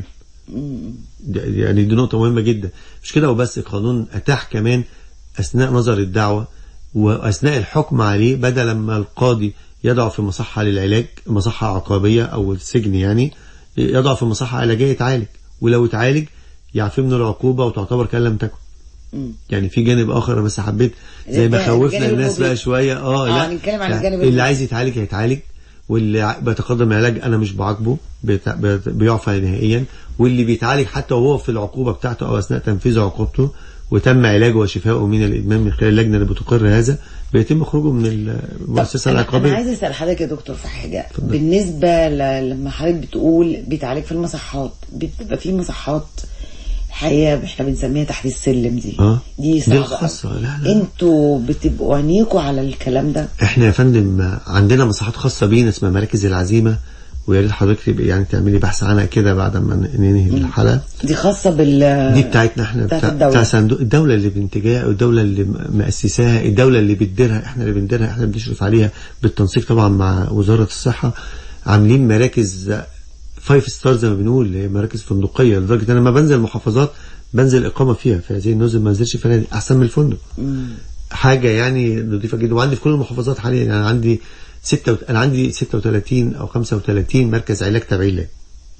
ده- يعني دي نقطه مهمه جدا مش كده وبس القانون اتاح كمان اثناء نظر الدعوه واثناء الحكم عليه بدل ما القاضي يضع في مصحه للعلاج مصحه عقابيه او السجن يعني يضع في مصحه علاجيه يتعالج ولو اتعالج يعفيه من العقوبه وتعتبر كان لم تكن يعني في جانب اخر أنا بس حبيت زي ما الجانب- خوفنا الجانب الناس بقى المضيء. شويه اه, آه، لا نتكلم عن لا، الجانب اللي المضيء. عايز يتعالج هيتعالج واللي ع- بيتقدم علاج انا مش بعاقبه بيت- بيت- بيعفى نهائيا واللي بيتعالج حتى وهو في العقوبه بتاعته او اثناء تنفيذ عقوبته وتم علاجه وشفائه من الادمان من خلال اللجنه اللي بتقر هذا بيتم خروجه من المؤسسه طب أنا- انا العقابيه عايزه اسال حضرتك يا دكتور في حاجه بالنسبه ل- لما حضرتك بتقول بيتعالج في المصحات بتبقى في مصحات الحقيقه احنا بنسميها تحت السلم دي آه. دي دي صعبه الخاصة، أوي. لا، لا. انتوا بتبقوا عينيكوا على الكلام ده احنا يا فندم عندنا مصحات خاصه بينا اسمها مراكز العزيمه ويا ريت حضرتك تبقي يعني تعملي بحث عنها كده بعد ما ننهي الحلقه دي خاصه بال دي بتاعتنا احنا بتاعت بتاع, الدولة. بتاع صندوق الدولة اللي بانتجاها الدولة اللي م- مؤسساها الدولة اللي بتديرها احنا اللي بنديرها احنا بنشرف عليها بالتنسيق طبعا مع وزارة الصحة عاملين مراكز فايف ستار زي ما بنقول اللي هي مراكز فندقية لدرجة ان انا لما بنزل محافظات بنزل اقامة فيها فزي النزل ما انزلش فنادق احسن من الفندق حاجة يعني نظيفة جدا وعندي في كل المحافظات حاليا يعني عندي ستة وت... انا عندي 36 او 35 مركز علاج تبعي لي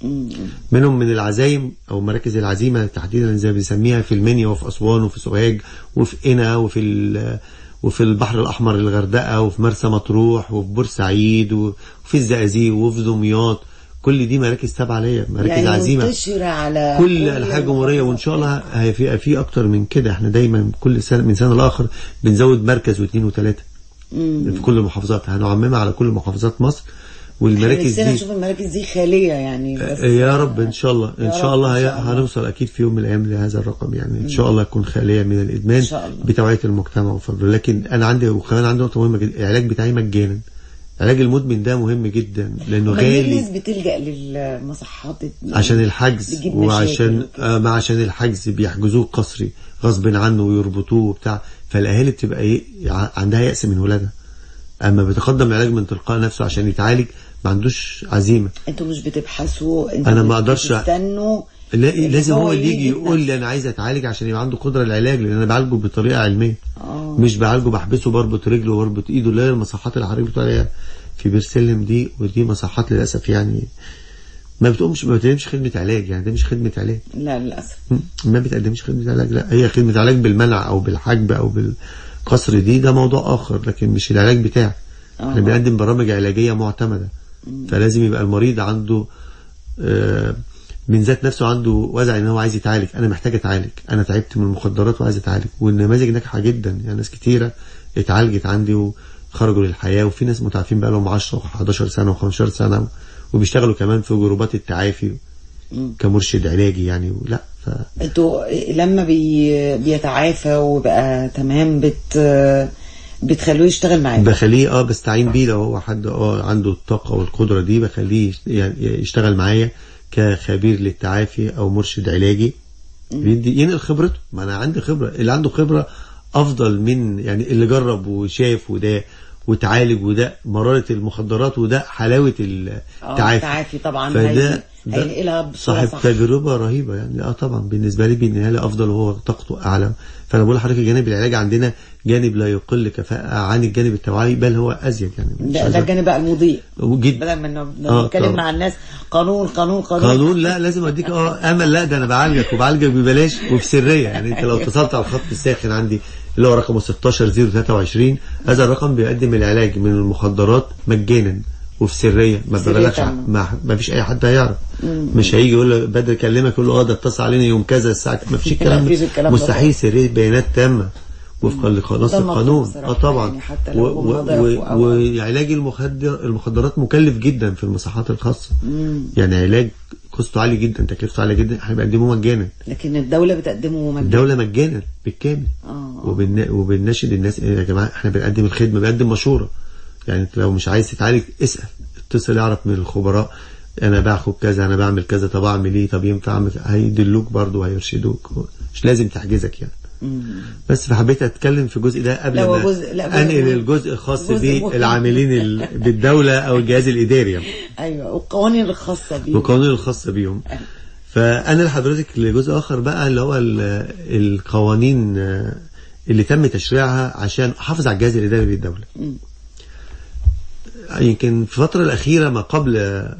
منهم من العزايم او مراكز العزيمه تحديدا زي ما بنسميها في المنيا وفي اسوان وفي سوهاج وفي قنا وفي ال- وفي البحر الاحمر الغردقه وفي مرسى مطروح وفي بورسعيد وفي الزقازيق وفي دمياط كل دي مراكز تابعه ليا مراكز يعني عزيمه منتشره على كل انحاء الجمهوريه وان شاء الله هيبقى في اكتر من كده احنا دايما كل سنه من سنه لاخر بنزود مركز واثنين وثلاثه في كل المحافظات هنعممها على كل محافظات مصر والمراكز نفسنا دي نشوف المراكز دي خاليه يعني بس يا رب ان شاء الله ان يا شاء رب الله إن هي- شاء الله. هنوصل اكيد في يوم من الايام لهذا الرقم يعني ان شاء الله تكون خاليه من الادمان إن شاء الله. بتوعيه المجتمع وفضله لكن انا عندي وكمان عندي نقطه مهمه جدا العلاج بتاعي مجانا علاج المدمن ده مهم جدا لانه أمال ليه غالي الناس بتلجا للمصحات عشان الحجز بتجيب مشاكل وعشان وكده. آه ما عشان الحجز بيحجزوه قصري غصب عنه ويربطوه وبتاع فالاهالي بتبقى ايه ع- عندها يأس من ولادها اما بيتقدم العلاج من تلقاء نفسه عشان يتعالج ما عندوش عزيمه انتوا مش بتبحثوا انتوا أنا بت- ما أقدرش أ- بتستنوا لا اللي لازم هو اللي يجي بنفسه. يقول لي انا عايز اتعالج عشان يبقى عنده قدره للعلاج لان انا بعالجه بطريقه علميه آه. مش بعالجه بحبسه بربط رجله واربط ايده لا المصحات اللي حضرتك بتقول عليها في بير سلم دي ودي مصحات للاسف يعني ما بتقومش ما بتقدمش خدمه علاج يعني ده مش خدمه علاج لا للاسف ما بتقدمش خدمه علاج لا هي خدمه علاج بالمنع او بالحجب او بال قصر دي ده موضوع اخر لكن مش العلاج بتاعي احنا آه. بنقدم برامج علاجيه معتمده فلازم يبقى المريض عنده آه، من ذات نفسه عنده وزع ان هو عايز يتعالج انا محتاج اتعالج انا تعبت من المخدرات وعايز اتعالج والنماذج ناجحه جدا يعني ناس كتيره اتعالجت عندي وخرجوا للحياه وفي ناس متعافين بقى لهم 10 و11 سنه و15 سنه وبيشتغلوا كمان في جروبات التعافي كمرشد علاجي يعني لا ف انتوا لما بي بيتعافى وبقى تمام بت بتخلوه يشتغل معاكم بخليه اه بستعين بيه لو هو حد اه عنده الطاقه والقدره دي بخليه يشت- يعني يشتغل معايا كخبير للتعافي او مرشد علاجي بيدي ينقل خبرته ما انا عندي خبره اللي عنده خبره افضل من يعني اللي جرب وشاف وده وتعالج وده مراره المخدرات وده حلاوه اه التعافي التعافي طبعا فده هي- ده هينقلها بصورة صاحب صح تجربه رهيبه يعني اه طبعا بالنسبه لي بينقلها لي افضل وهو طاقته اعلى فانا بقول لحضرتك الجانب العلاجي عندنا جانب لا يقل كفاءه عن الجانب التوعوي بل هو ازيد يعني مش ده, عايز ده أ- الجانب بقى المضيء جدا بدل ما إنه آه، نتكلم طبعا. مع الناس قانون قانون قانون قانون لا لازم اديك اه امل لا ده انا بعالجك وبعالجك ببلاش وفي سريه يعني انت لو اتصلت على الخط الساخن عندي اللي هو رقمه 16023 هذا الرقم بيقدم العلاج من المخدرات مجانا وفي سريه ما سرية ببلاش تامة. ما, ما فيش اي حد هيعرف مش هيجي يقول له بدر كلمك يقول له اه ده اتصل علينا يوم كذا الساعه كذا. ما فيش الكلام مفيش ده الكلام ده مستحيل سريه بيانات تامه وفقا لنص ده المطلوب القانون بصراحة اه طبعا يعني حتى لو و- هم و- ضعفوا و- أو- وعلاج المخدر المخدرات مكلف جدا في المصحات الخاصه يعني علاج قسطه عالي جدا تكلفته عاليه جدا احنا بنقدمه مجانا لكن الدولة بتقدمه مجانا الدوله مجانا بالكامل آه. وبن... وبنناشد الناس إيه يا جماعه احنا بنقدم الخدمه بنقدم مشوره يعني انت لو مش عايز تتعالج اسال اتصل اعرف من الخبراء انا باخد كذا انا بعمل كذا طب اعمل ايه طب ينفع اعمل هيدلوك برضه وهيرشدوك مش لازم تحجزك يعني بس فحبيت اتكلم في الجزء ده قبل لا، هو ما جزء- لا، جزء انقل مهم. الجزء الخاص جزء مهم. بالعاملين ال... بالدوله او الجهاز الاداري يعني. ايوه والقوانين الخاصة بيه والقوانين الخاصة بيهم فأنا لحضرتك لجزء آخر بقى اللي هو ال- القوانين آه، اللي تم تشريعها عشان أحافظ على الجهاز الإداري للدولة يمكن في الفترة الأخيرة ما قبل آه،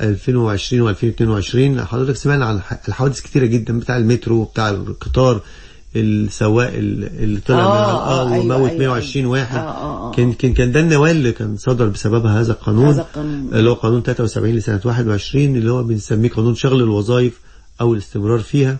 2020 و2022 حضرتك سمعنا عن ح- الحوادث كتيرة جدا بتاع المترو بتاع القطار السواق ال- اللي طلع آه، من آه، اه أيوة، وموت أيوة، 120 واحد آه، آه، آه. كان كان كان ده النواه اللي كان صدر بسببها هذا القانون هذا القانون. اللي هو قانون 73 لسنة 21 اللي هو بنسميه قانون شغل الوظائف أو الاستمرار فيها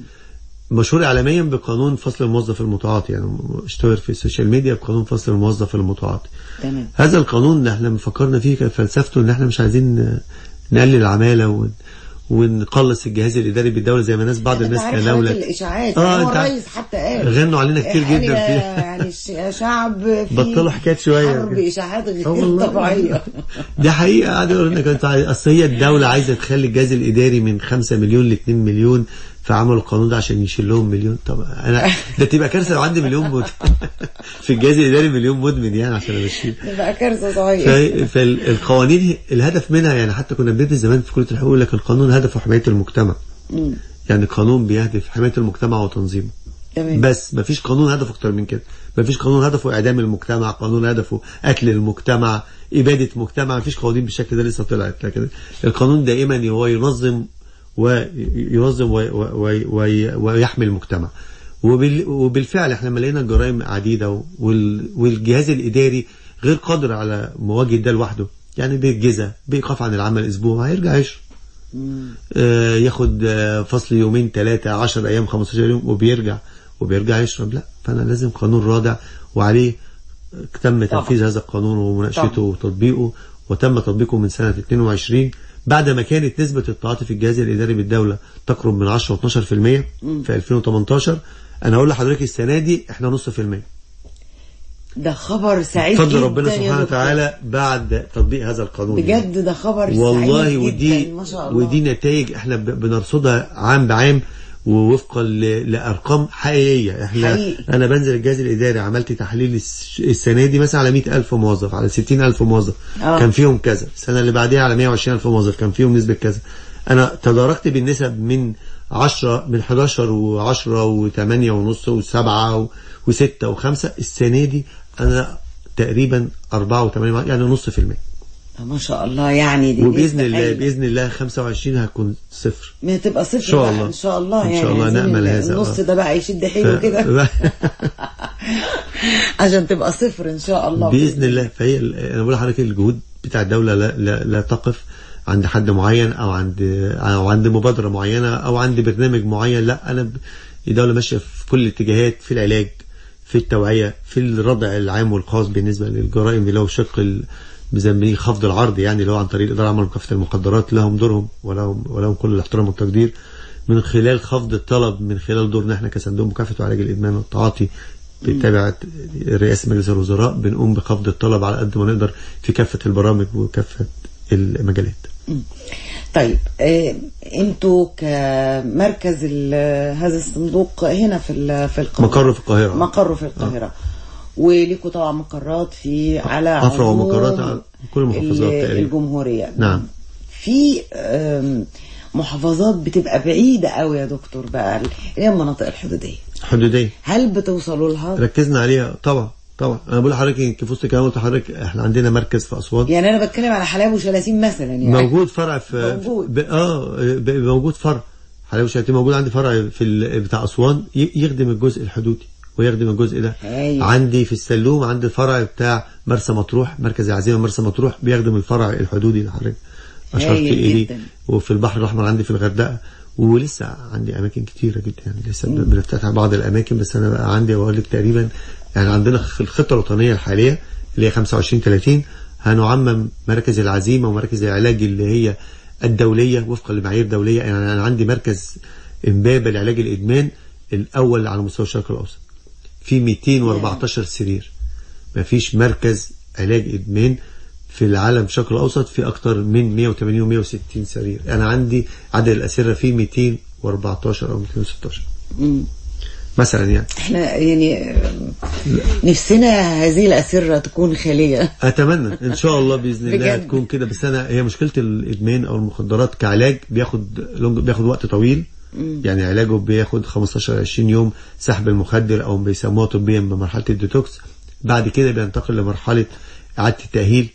مشهور إعلاميا بقانون فصل الموظف المتعاطي يعني اشتهر في السوشيال ميديا بقانون فصل الموظف المتعاطي تمام هذا القانون اللي احنا فكرنا فيه كان فلسفته ان احنا مش عايزين نقلل العمالة ون- ونقلص الجهاز الإداري بالدولة زي ما ناس بعض انت الناس عارف حالات تناولت الاشاعات آه، يعني هو أنت عارف- الرئيس حتى قال غنوا علينا كتير قال جدا يا- فيه. يعني الش- شعب في بطلوا حكايات شوية. حرب اشاعات آه غير والله. طبيعيه دي حقيقة قاعد يقول لك انت عايز- اصل هي الدولة عايزة تخلي الجهاز الإداري من 5 مليون ل 2 مليون فعملوا القانون ده عشان يشيل لهم مليون طب انا ده تبقى كارثة لو عندي مليون مدمن في الجهاز الإداري مليون مدمن يعني عشان امشيه تبقى كارثه صحيح ف- فالقوانين الهدف منها يعني حتى كنا بندرس زمان في كلية الحقوق يقول لك القانون هدفه حماية المجتمع يعني قانون بيهدف حماية المجتمع وتنظيمه تمام بس مفيش قانون هدفه اكتر من كده مفيش قانون هدفه اعدام المجتمع قانون هدفه قتل المجتمع اباده مجتمع مفيش قوانين بالشكل ده لسه طلعت لكن القانون دائما هو ينظم وينظم وي- وي- وي- ويحمي المجتمع وبال- وبالفعل احنا لما لقينا الجرائم عديده وال- والجهاز الاداري غير قادر على مواجهه ده لوحده يعني بالجزء بايقاف عن العمل اسبوع هيرجع يشرب آه، ياخد آه، فصل يومين ثلاثة 10 أيام 15 يوم وبيرجع وبيرجع يشرب لا فأنا لازم قانون رادع وعليه تم تنفيذ هذا القانون ومناقشته طبعا. وتطبيقه وتم تطبيقه من سنة 22 بعد ما كانت نسبة التعاطي في الجهاز الإداري بالدولة تقرب من 10 و 12% في 2018 أنا أقول لحضرتك السنة دي إحنا نص في المية ده خبر سعيد فضل جدا ربنا يا سبحانه دكتور. وتعالى بعد تطبيق هذا القانون بجد ده خبر والله سعيد ودي جدا ما شاء الله ودي نتائج احنا ب- بنرصدها عام بعام ووفقا ل- لارقام حقيقيه احنا حقيقي. انا بنزل الجهاز الاداري عملت تحليل الس- السنه دي مثلا على 100000 موظف على 60000 موظف آه. كان فيهم كذا السنه اللي بعديها على 120000 موظف كان فيهم نسبه كذا انا تداركت بالنسب من 10 من 11 و10 و8 ونص و7 و6 و5 السنه دي انا تقريبا 4 و8 يعني نص في المية ما شاء الله يعني دي وباذن نسبة الله هايلة. باذن الله 25 هتكون صفر ما تبقى صفر إن شاء بقى الله. ان شاء الله إن يعني شاء الله عايزين نأمل هذا، النص آه. ده بقى يشد حيله كده عشان تبقى صفر ان شاء الله باذن الله فهي ال- انا بقول لحضرتك الجهود بتاع الدوله لا, لا, لا تقف عند حد معين او عند او عند مبادره معينه او عند برنامج معين لا انا ب- الدوله ماشيه في كل الاتجاهات في العلاج في التوعيه في الردع العام والخاص بالنسبه للجرائم اللي هو شق ال- بنسميه خفض العرض يعني اللي هو عن طريق الاداره العامه لمكافحه المخدرات لهم دورهم ولهم ولهم كل الاحترام والتقدير من خلال خفض الطلب من خلال دورنا احنا كصندوق مكافحه وعلاج الادمان والتعاطي بتابع رئاسه مجلس الوزراء بنقوم بخفض الطلب على قد ما نقدر في كافه البرامج وكافه المجالات طيب آه، انتوا كمركز ال- هذا الصندوق هنا في ال- في القاهره مقره في القاهره مقره في القاهره وليكوا طبعا مقرات في على أفرع عموم ومقرات على كل المحافظات ال- تقريبا. الجمهوريه نعم. في آم، محافظات بتبقى بعيده قوي يا دكتور بقى اللي هي المناطق الحدوديه حدوديه هل بتوصلوا لها ركزنا عليها طبعا طبعا انا بقول لحضرتك يمكن في وسط الكلام قلت لحضرتك احنا عندنا مركز في اسوان يعني انا بتكلم على حلايب وشلاتين مثلا يعني موجود فرع في موجود. ب... اه ب... موجود فرع حلاوه وشلاتين موجود عندي فرع في ال... بتاع اسوان ي... يخدم الجزء الحدودي ويخدم الجزء ده هايل. عندي في السلوم عندي فرع بتاع مرسى مطروح مركز العزيمه مرسى مطروح بيخدم الفرع الحدودي اللي حضرتك اشرت هايل اليه جدا. وفي البحر الاحمر عندي في الغردقه ولسه عندي اماكن كتيره جدا يعني لسه بنفتتح بعض الاماكن بس انا بقى عندي بقول لك تقريبا يعني عندنا في الخطه الوطنيه الحاليه اللي هي 25 30 هنعمم مراكز العزيمه ومراكز العلاج اللي هي الدوليه وفقا لمعايير دوليه يعني انا عندي مركز امبابه لعلاج الادمان الاول على مستوى الشرق الاوسط في 214 سرير ما فيش مركز علاج ادمان في العالم الشرق الاوسط في اكتر من 180 و 160 سرير انا عندي عدد الاسره فيه 214 او 216 مم. مثلا يعني احنا يعني آم، نفسنا هذه الاسره تكون خاليه اتمنى ان شاء الله باذن الله بجد. تكون كده بس انا هي مشكله الادمان او المخدرات كعلاج بياخد لونج- بياخد وقت طويل يعني علاجه بياخد 15 20 يوم سحب المخدر او بيسموها طبيا بمرحله الديتوكس بعد كده بينتقل لمرحله اعاده التاهيل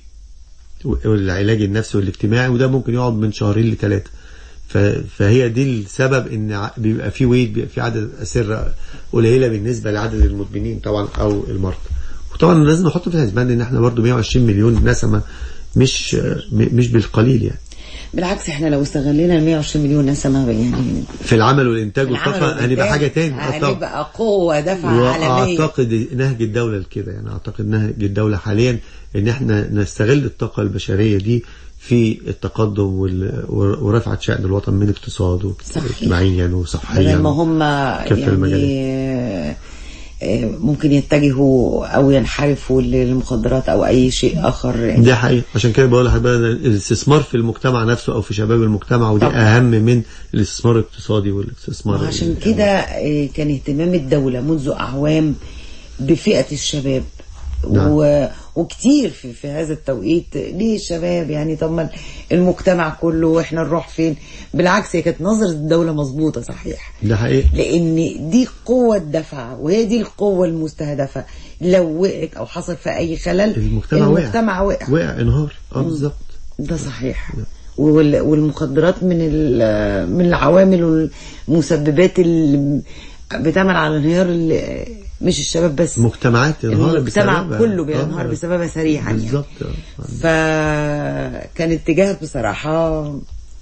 والعلاج النفسي والاجتماعي وده ممكن يقعد من شهرين لثلاثه ف- فهي دي السبب ان ع- بيبقى في ويت بيبقى في عدد اسره قليله بالنسبه لعدد المدمنين طبعا او المرضى وطبعا لازم نحط في الحسبان ان احنا برضو 120 مليون نسمه مش م- مش بالقليل يعني بالعكس احنا لو استغلينا ال 120 مليون نسمه يعني في العمل والانتاج العمل والطاقه هنبقى حاجه تاني آه طبعاً. هنبقى قوه دفعه عالميه واعتقد نهج الدوله لكده يعني اعتقد نهج الدوله حاليا ان احنا نستغل الطاقه البشريه دي في التقدم وال- ورفعه شأن الوطن من اقتصاده صحيح. اجتماعيا بدل وصحيا ما هم كافة يعني المجالات. آه، آه، ممكن يتجهوا او ينحرفوا للمخدرات او اي شيء اخر يعني دي حقيقة عشان كده بقول لحضرتك الاستثمار في المجتمع نفسه او في شباب المجتمع ودي طبعا. اهم من الاستثمار الاقتصادي والاستثمار وعشان ال- كده آه، كان اهتمام الدولة منذ أعوام بفئة الشباب نعم. و... وكتير في, في هذا التوقيت ليه الشباب يعني طب ما المجتمع كله واحنا نروح فين بالعكس هي كانت نظرة الدولة مظبوطة صحيح ده حقيقي لان دي قوة دفع وهي دي القوة المستهدفة لو وقعت او حصل في اي خلل المجتمع, المجتمع وقع, وقع انهار اه بالظبط ده صحيح وال- والمخدرات من ال- من العوامل والمسببات اللي بتعمل على انهيار ال- مش الشباب بس مجتمعات انهار المجتمع بسببها. كله بينهار آه. بسببها سريعا يعني بالظبط آه. فكان اتجاه بصراحة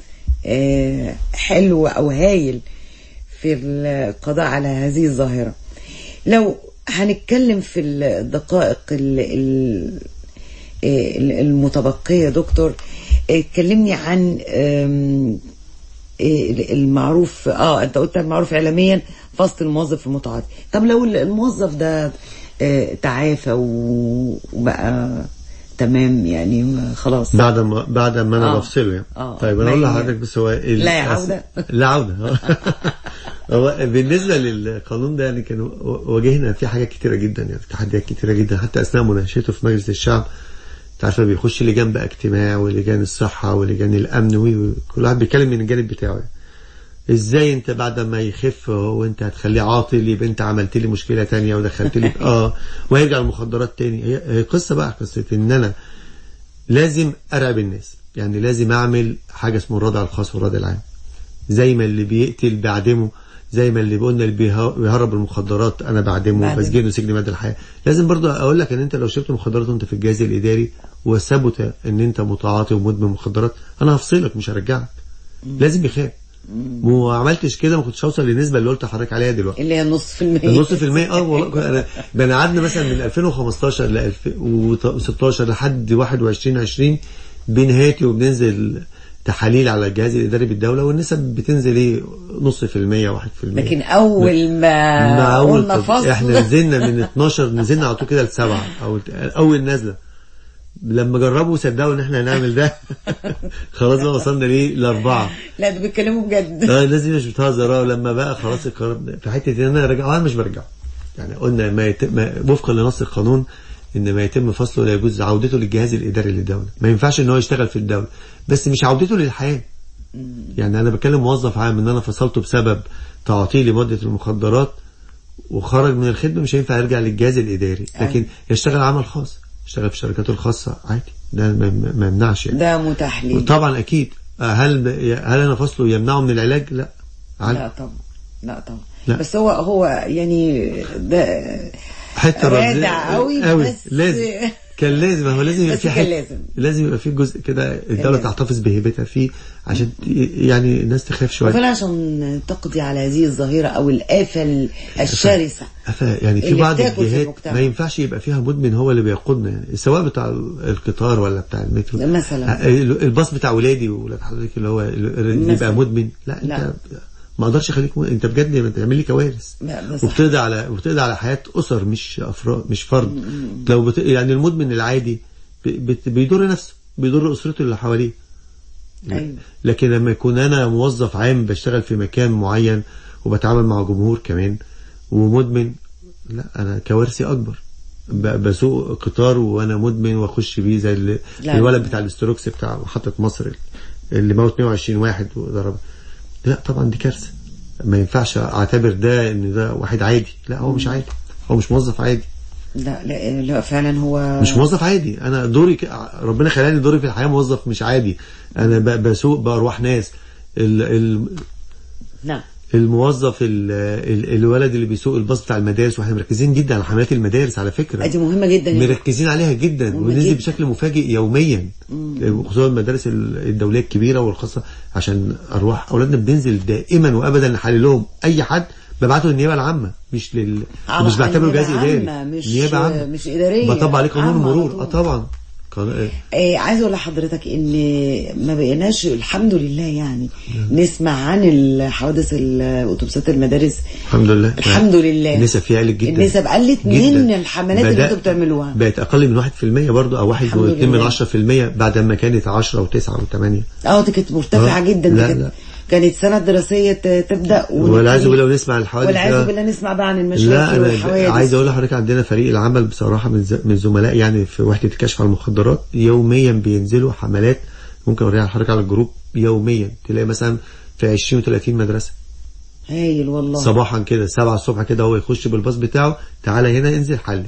آه، حلو أو هايل في القضاء على هذه الظاهرة لو هنتكلم في الدقائق ال- ال- آه، المتبقية دكتور آه، كلمني عن آم، آه، المعروف اه انت قلت المعروف اعلاميا فصل الموظف المتعاطي طب لو الموظف ده آه، تعافى و- وبقى تمام يعني ما- خلاص بعد ما بعد ما انا آه. بفصله يعني آه. طيب انا اقول ما هي- لحضرتك بس هو ال- لا عودة. لا عوده هو بالنسبه للقانون ده يعني كان واجهنا فيه حاجات كتيره جدا يعني تحديات كتيره جدا حتى اثناء مناقشته في مجلس الشعب انت عارف بيخش لجان بقى اجتماع ولجان الصحه ولجان الامن و- كل واحد بيتكلم من الجانب بتاعه يعني. ازاي انت بعد ما يخف وانت هتخليه عاطل يبقى انت عملت لي مشكله تانية ودخلت لي اه وهيرجع المخدرات تاني هي هي قصه بقى قصه ان انا لازم ارعب الناس يعني لازم اعمل حاجه اسمه الردع الخاص والردع العام زي ما اللي بيقتل بعدمه زي ما اللي قلنا اللي بيها- بيهرب المخدرات انا بعدمه بعدمه. وبسجنه سجن مدى الحياه لازم برضو اقول لك ان انت لو شربت مخدرات وانت في الجهاز الاداري وثبت ان انت متعاطي ومدمن مخدرات انا هفصلك مش هرجعك لازم يخاف وما عملتش كده ما كنتش هوصل للنسبه اللي قلت لحضرتك عليها دلوقتي اللي هي النص في المية النص في المية اه والله انا ده انا قعدنا مثلا من 2015 ل 2016 لحد 21 20 بنهاتي وبننزل تحاليل على الجهاز الاداري بالدوله والنسب بتنزل ايه نص في المية واحد في المية لكن اول ما مع اول قلنا طب- احنا فصل نزلنا من 12 نزلنا على طول كده لسبعه او اول نزله لما جربوا صدقوا ان احنا هنعمل ده خلاص بقى وصلنا ليه لاربعه لا ده بيتكلموا بجد اه الناس دي مش بتهزر اه لما بقى خلاص القرار ده- في حته ان انا ارجع انا مش برجع يعني قلنا ما يتم ما وفقا لنص القانون ان ما يتم فصله لا يجوز عودته للجهاز الاداري للدوله ما ينفعش ان هو يشتغل في الدوله بس مش عودته للحياه يعني انا بكلم موظف عام ان انا فصلته بسبب تعاطيه لمده المخدرات وخرج من الخدمه مش هينفع يرجع للجهاز الاداري لكن يشتغل عمل خاص يشتغل في الشركات الخاصه عادي ده ما- ما ما يمنعش يعني. ده متاح ليه طبعا اكيد هل هل انا فصله يمنعه من العلاج لا لا عادي. طبعا لا طبعا لا. بس هو هو يعني ده حته رادع قوي قوي بس لازم كان لازم هو لازم يبقى بس في كان حته لازم. لازم يبقى في جزء كده الدوله لازم. تحتفظ بهيبتها فيه عشان ت- يعني الناس تخاف شويه وفعلا عشان تقضي على هذه الظاهرة أو الآفة ال- الشرسة أف- يعني في اللي بعض بتاكل في الجهات المجتمع. ما ينفعش يبقى فيها مدمن هو اللي بيقودنا يعني سواء بتاع ال- القطار ولا بتاع المترو مثلا. آه، ال- الباص بتاع ولادي وولاد حضرتك اللي هو اللي مثلا. يبقى مدمن لا انت لا. ما اقدرش اخليك مدمن. انت بجد بتعمل لي كوارث لا، ده صح. وبتقضي على وبتقضي على حياه اسر مش افراد مش فرد لو بت... يعني المدمن العادي ب- بت... بيضر نفسه بيضر اسرته اللي حواليه أيوة. لكن لما يكون انا موظف عام بشتغل في مكان معين وبتعامل مع جمهور كمان ومدمن لا انا كوارثي اكبر ب- بسوق قطار وانا مدمن واخش بيه زي ال- لا. الولد بتاع الاستروكس بتاع محطه مصر اللي موت 120 واحد وضرب لا طبعا دي كارثه ما ينفعش اعتبر ده ان ده واحد عادي لا هو مش عادي هو مش موظف عادي لا لا, لا فعلا هو مش موظف عادي انا دوري ك... ربنا خلاني دوري في الحياه موظف مش عادي انا ب... بسوق بارواح ناس ال... ال... نعم الموظف ال... ال... الولد اللي بيسوق الباص بتاع المدارس واحنا مركزين جدا على حملات المدارس على فكره دي مهمة جدا مركزين عليها جدا مهمة وننزل جدا. بشكل مفاجئ يوميا خصوصا المدارس ال- الدوليه الكبيره والخاصه عشان ارواح اولادنا بننزل دائما وابدا نحلل لهم اي حد ببعته للنيابه العامه مش لل على- مش بعتبره نيابة جهاز اداري عامة، مش- نيابه عامه مش إدارية، بطبق عليه قانون عامة على المرور طول. اه طبعا قانون- آه عايزه اقول لحضرتك ان ما بقيناش الحمد لله يعني نسمع عن الحوادث الاتوبيسات المدارس الحمد لله الحمد لله النسب فيها قلت جدا النسب قلت من جدا. الحملات اللي بدأ- انتوا بتعملوها بقت اقل من 1% برضو او 1 الحمد و2 من لله. 10% بعد ما كانت 10 و9 و8 اه دي كانت مرتفعه آه، جدا دي لا، كانت لا. كانت سنه دراسيه ت- تبدا ونبتدي- والعياذ بالله ونسمع الحوادث والعياذ ده. بالله نسمع بقى عن لا المشاكل انا والحوادث عايز اقول لحضرتك عندنا فريق العمل بصراحه من ز- من زملاء يعني في وحده الكشف عن المخدرات يوميا بينزلوا حملات ممكن اوريها لحضرتك على الجروب يوميا تلاقي مثلا في 20 و30 مدرسه هايل والله صباحا كده 7 الصبح كده هو يخش بالباص بتاعه تعالى هنا انزل حل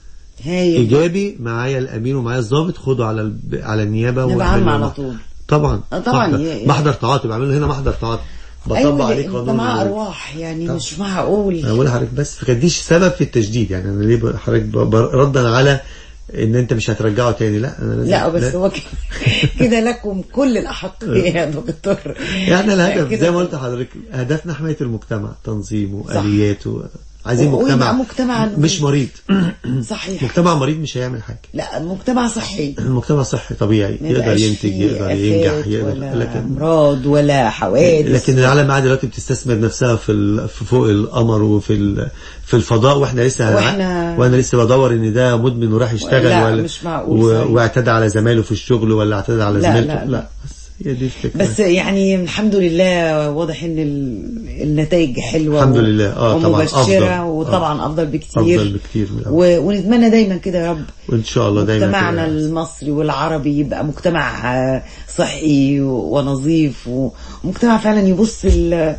هايل ايجابي معايا الامين ومعايا الضابط خده على الب... على النيابه نبقى واعمل عامة له على محضر. طول. طبعا آه طبعا، محضر, ي- محضر تعاطي بعمل له هنا محضر تعاطي بطبق ايوه عليه ده قانون معاه المرور. ارواح يعني مش معقول انا بقول لحضرتك بس فكانت دي سبب في التجديد يعني انا ليه بقول لحضرتك ب- ب- ردا على ان انت مش هترجعه تاني لا انا لازم لا بس هو ك- كده لكم كل الاحقيه يا دكتور يعني الهدف كده زي ما قلت لحضرتك هدفنا حمايه المجتمع تنظيمه صح. الياته عايزين ويبقى مجتمع مجتمع مش مريض صحيح مجتمع مريض مش هيعمل حاجه لا مجتمع صحي المجتمع صحي طبيعي ما يقدر يبقاش ينتج فيه يقدر آفات ينجح يقدر ولا لكن امراض ولا حوادث لكن العالم قاعد دلوقتي بتستثمر نفسها في ال- في فوق القمر وفي ال- في الفضاء واحنا لسه وإحنا- وانا لسه بدور ان ده مدمن وراح يشتغل لا، ولا مش معقول و... صحيح. واعتدى على زمايله في الشغل ولا اعتدى على لا، زميلته لا، لا, لا. بس هي دي الفكره بس يعني الحمد لله واضح ان ال- النتائج حلوه الحمد و- لله. آه، طبعاً ومبشره أفضل. وطبعا آه. افضل بكتير افضل بكتير من الأول. و... ونتمنى دايما كده يا رب وان شاء الله دايما مجتمعنا كده. المصري والعربي يبقى مجتمع آه، صحي ونظيف و- ومجتمع فعلا يبص ال-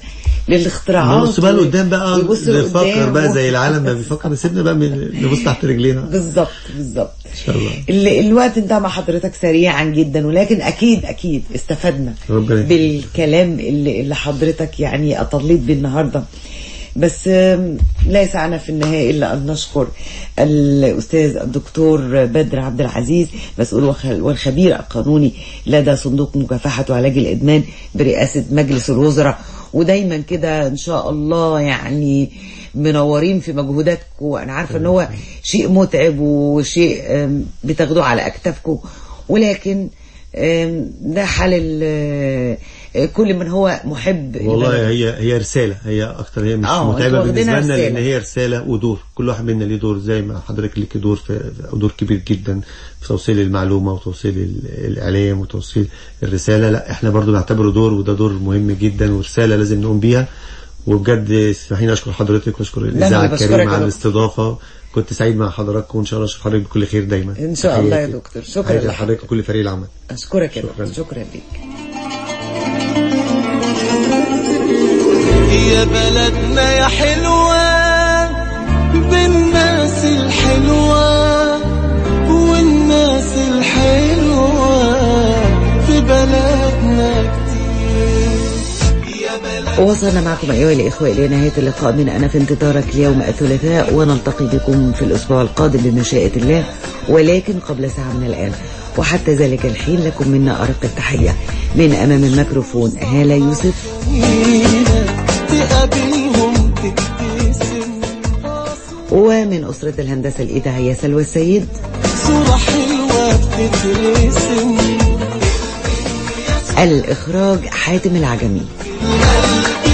للاختراعات نبص بقى لقدام بقى ويبص نفكر لقدام بقى و- زي العالم ما بيفكر سيبنا بقى من- نبص تحت رجلينا بالظبط بالظبط ان شاء الله ال- الوقت انتهى مع حضرتك سريعا جدا ولكن اكيد اكيد استفدنا ربنا يخليك. بالكلام اللي, اللي حضرتك يعني اطليت بيه النهارده بس آم، لا يسعنا في النهاية إلا أن نشكر الأستاذ الدكتور بدر عبد العزيز مسؤول وخ- والخبير القانوني لدى صندوق مكافحة وعلاج الإدمان برئاسة مجلس الوزراء ودايما كده إن شاء الله يعني منورين في مجهوداتكم أنا عارفة إن هو شيء متعب وشيء آم، بتاخدوه على أكتافكم ولكن آم، ده حال ال- كل من هو محب والله البلد. هي هي رساله هي اكتر هي مش آه، متعبه انتوا بالنسبه واخدينها لنا لان رسالة. هي رساله ودور كل واحد منا ليه دور زي ما حضرتك ليك دور في دور كبير جدا في توصيل المعلومه وتوصيل ال- الاعلام وتوصيل الرساله لا احنا برضو نعتبره دور وده دور مهم جدا ورساله لازم نقوم بيها وبجد اسمحيني اشكر حضرتك واشكر الاذاعه أنا بشكرك الكريمه يا على دكتور. الاستضافه كنت سعيد مع حضراتكم وان شاء الله اشوف حضرتك بكل خير دايما إن شاء الله يا تحياتي. دكتور. شكراً تحياتي لحضرتك. لحضرتك وكل فريق العمل أشكرك يا شكراً. دكتور شكرا لك يا بلدنا يا حلوة بالناس الحلوة والناس الحلوة في بلدنا كتير يا بلد وصلنا معكم أيها الإخوة إلى نهاية اللقاء من أنا في انتظارك اليوم الثلاثاء ونلتقي بكم في الأسبوع القادم بمشيئة الله ولكن قبل ساعة من الآن وحتى ذلك الحين لكم منا أرق التحية من أمام الميكروفون هالة يوسف تقابلهم تبتسم ومن أسرة الهندسة الإذاعية سلوى السيد صورة حلوة بتترسم الإخراج حاتم العجمي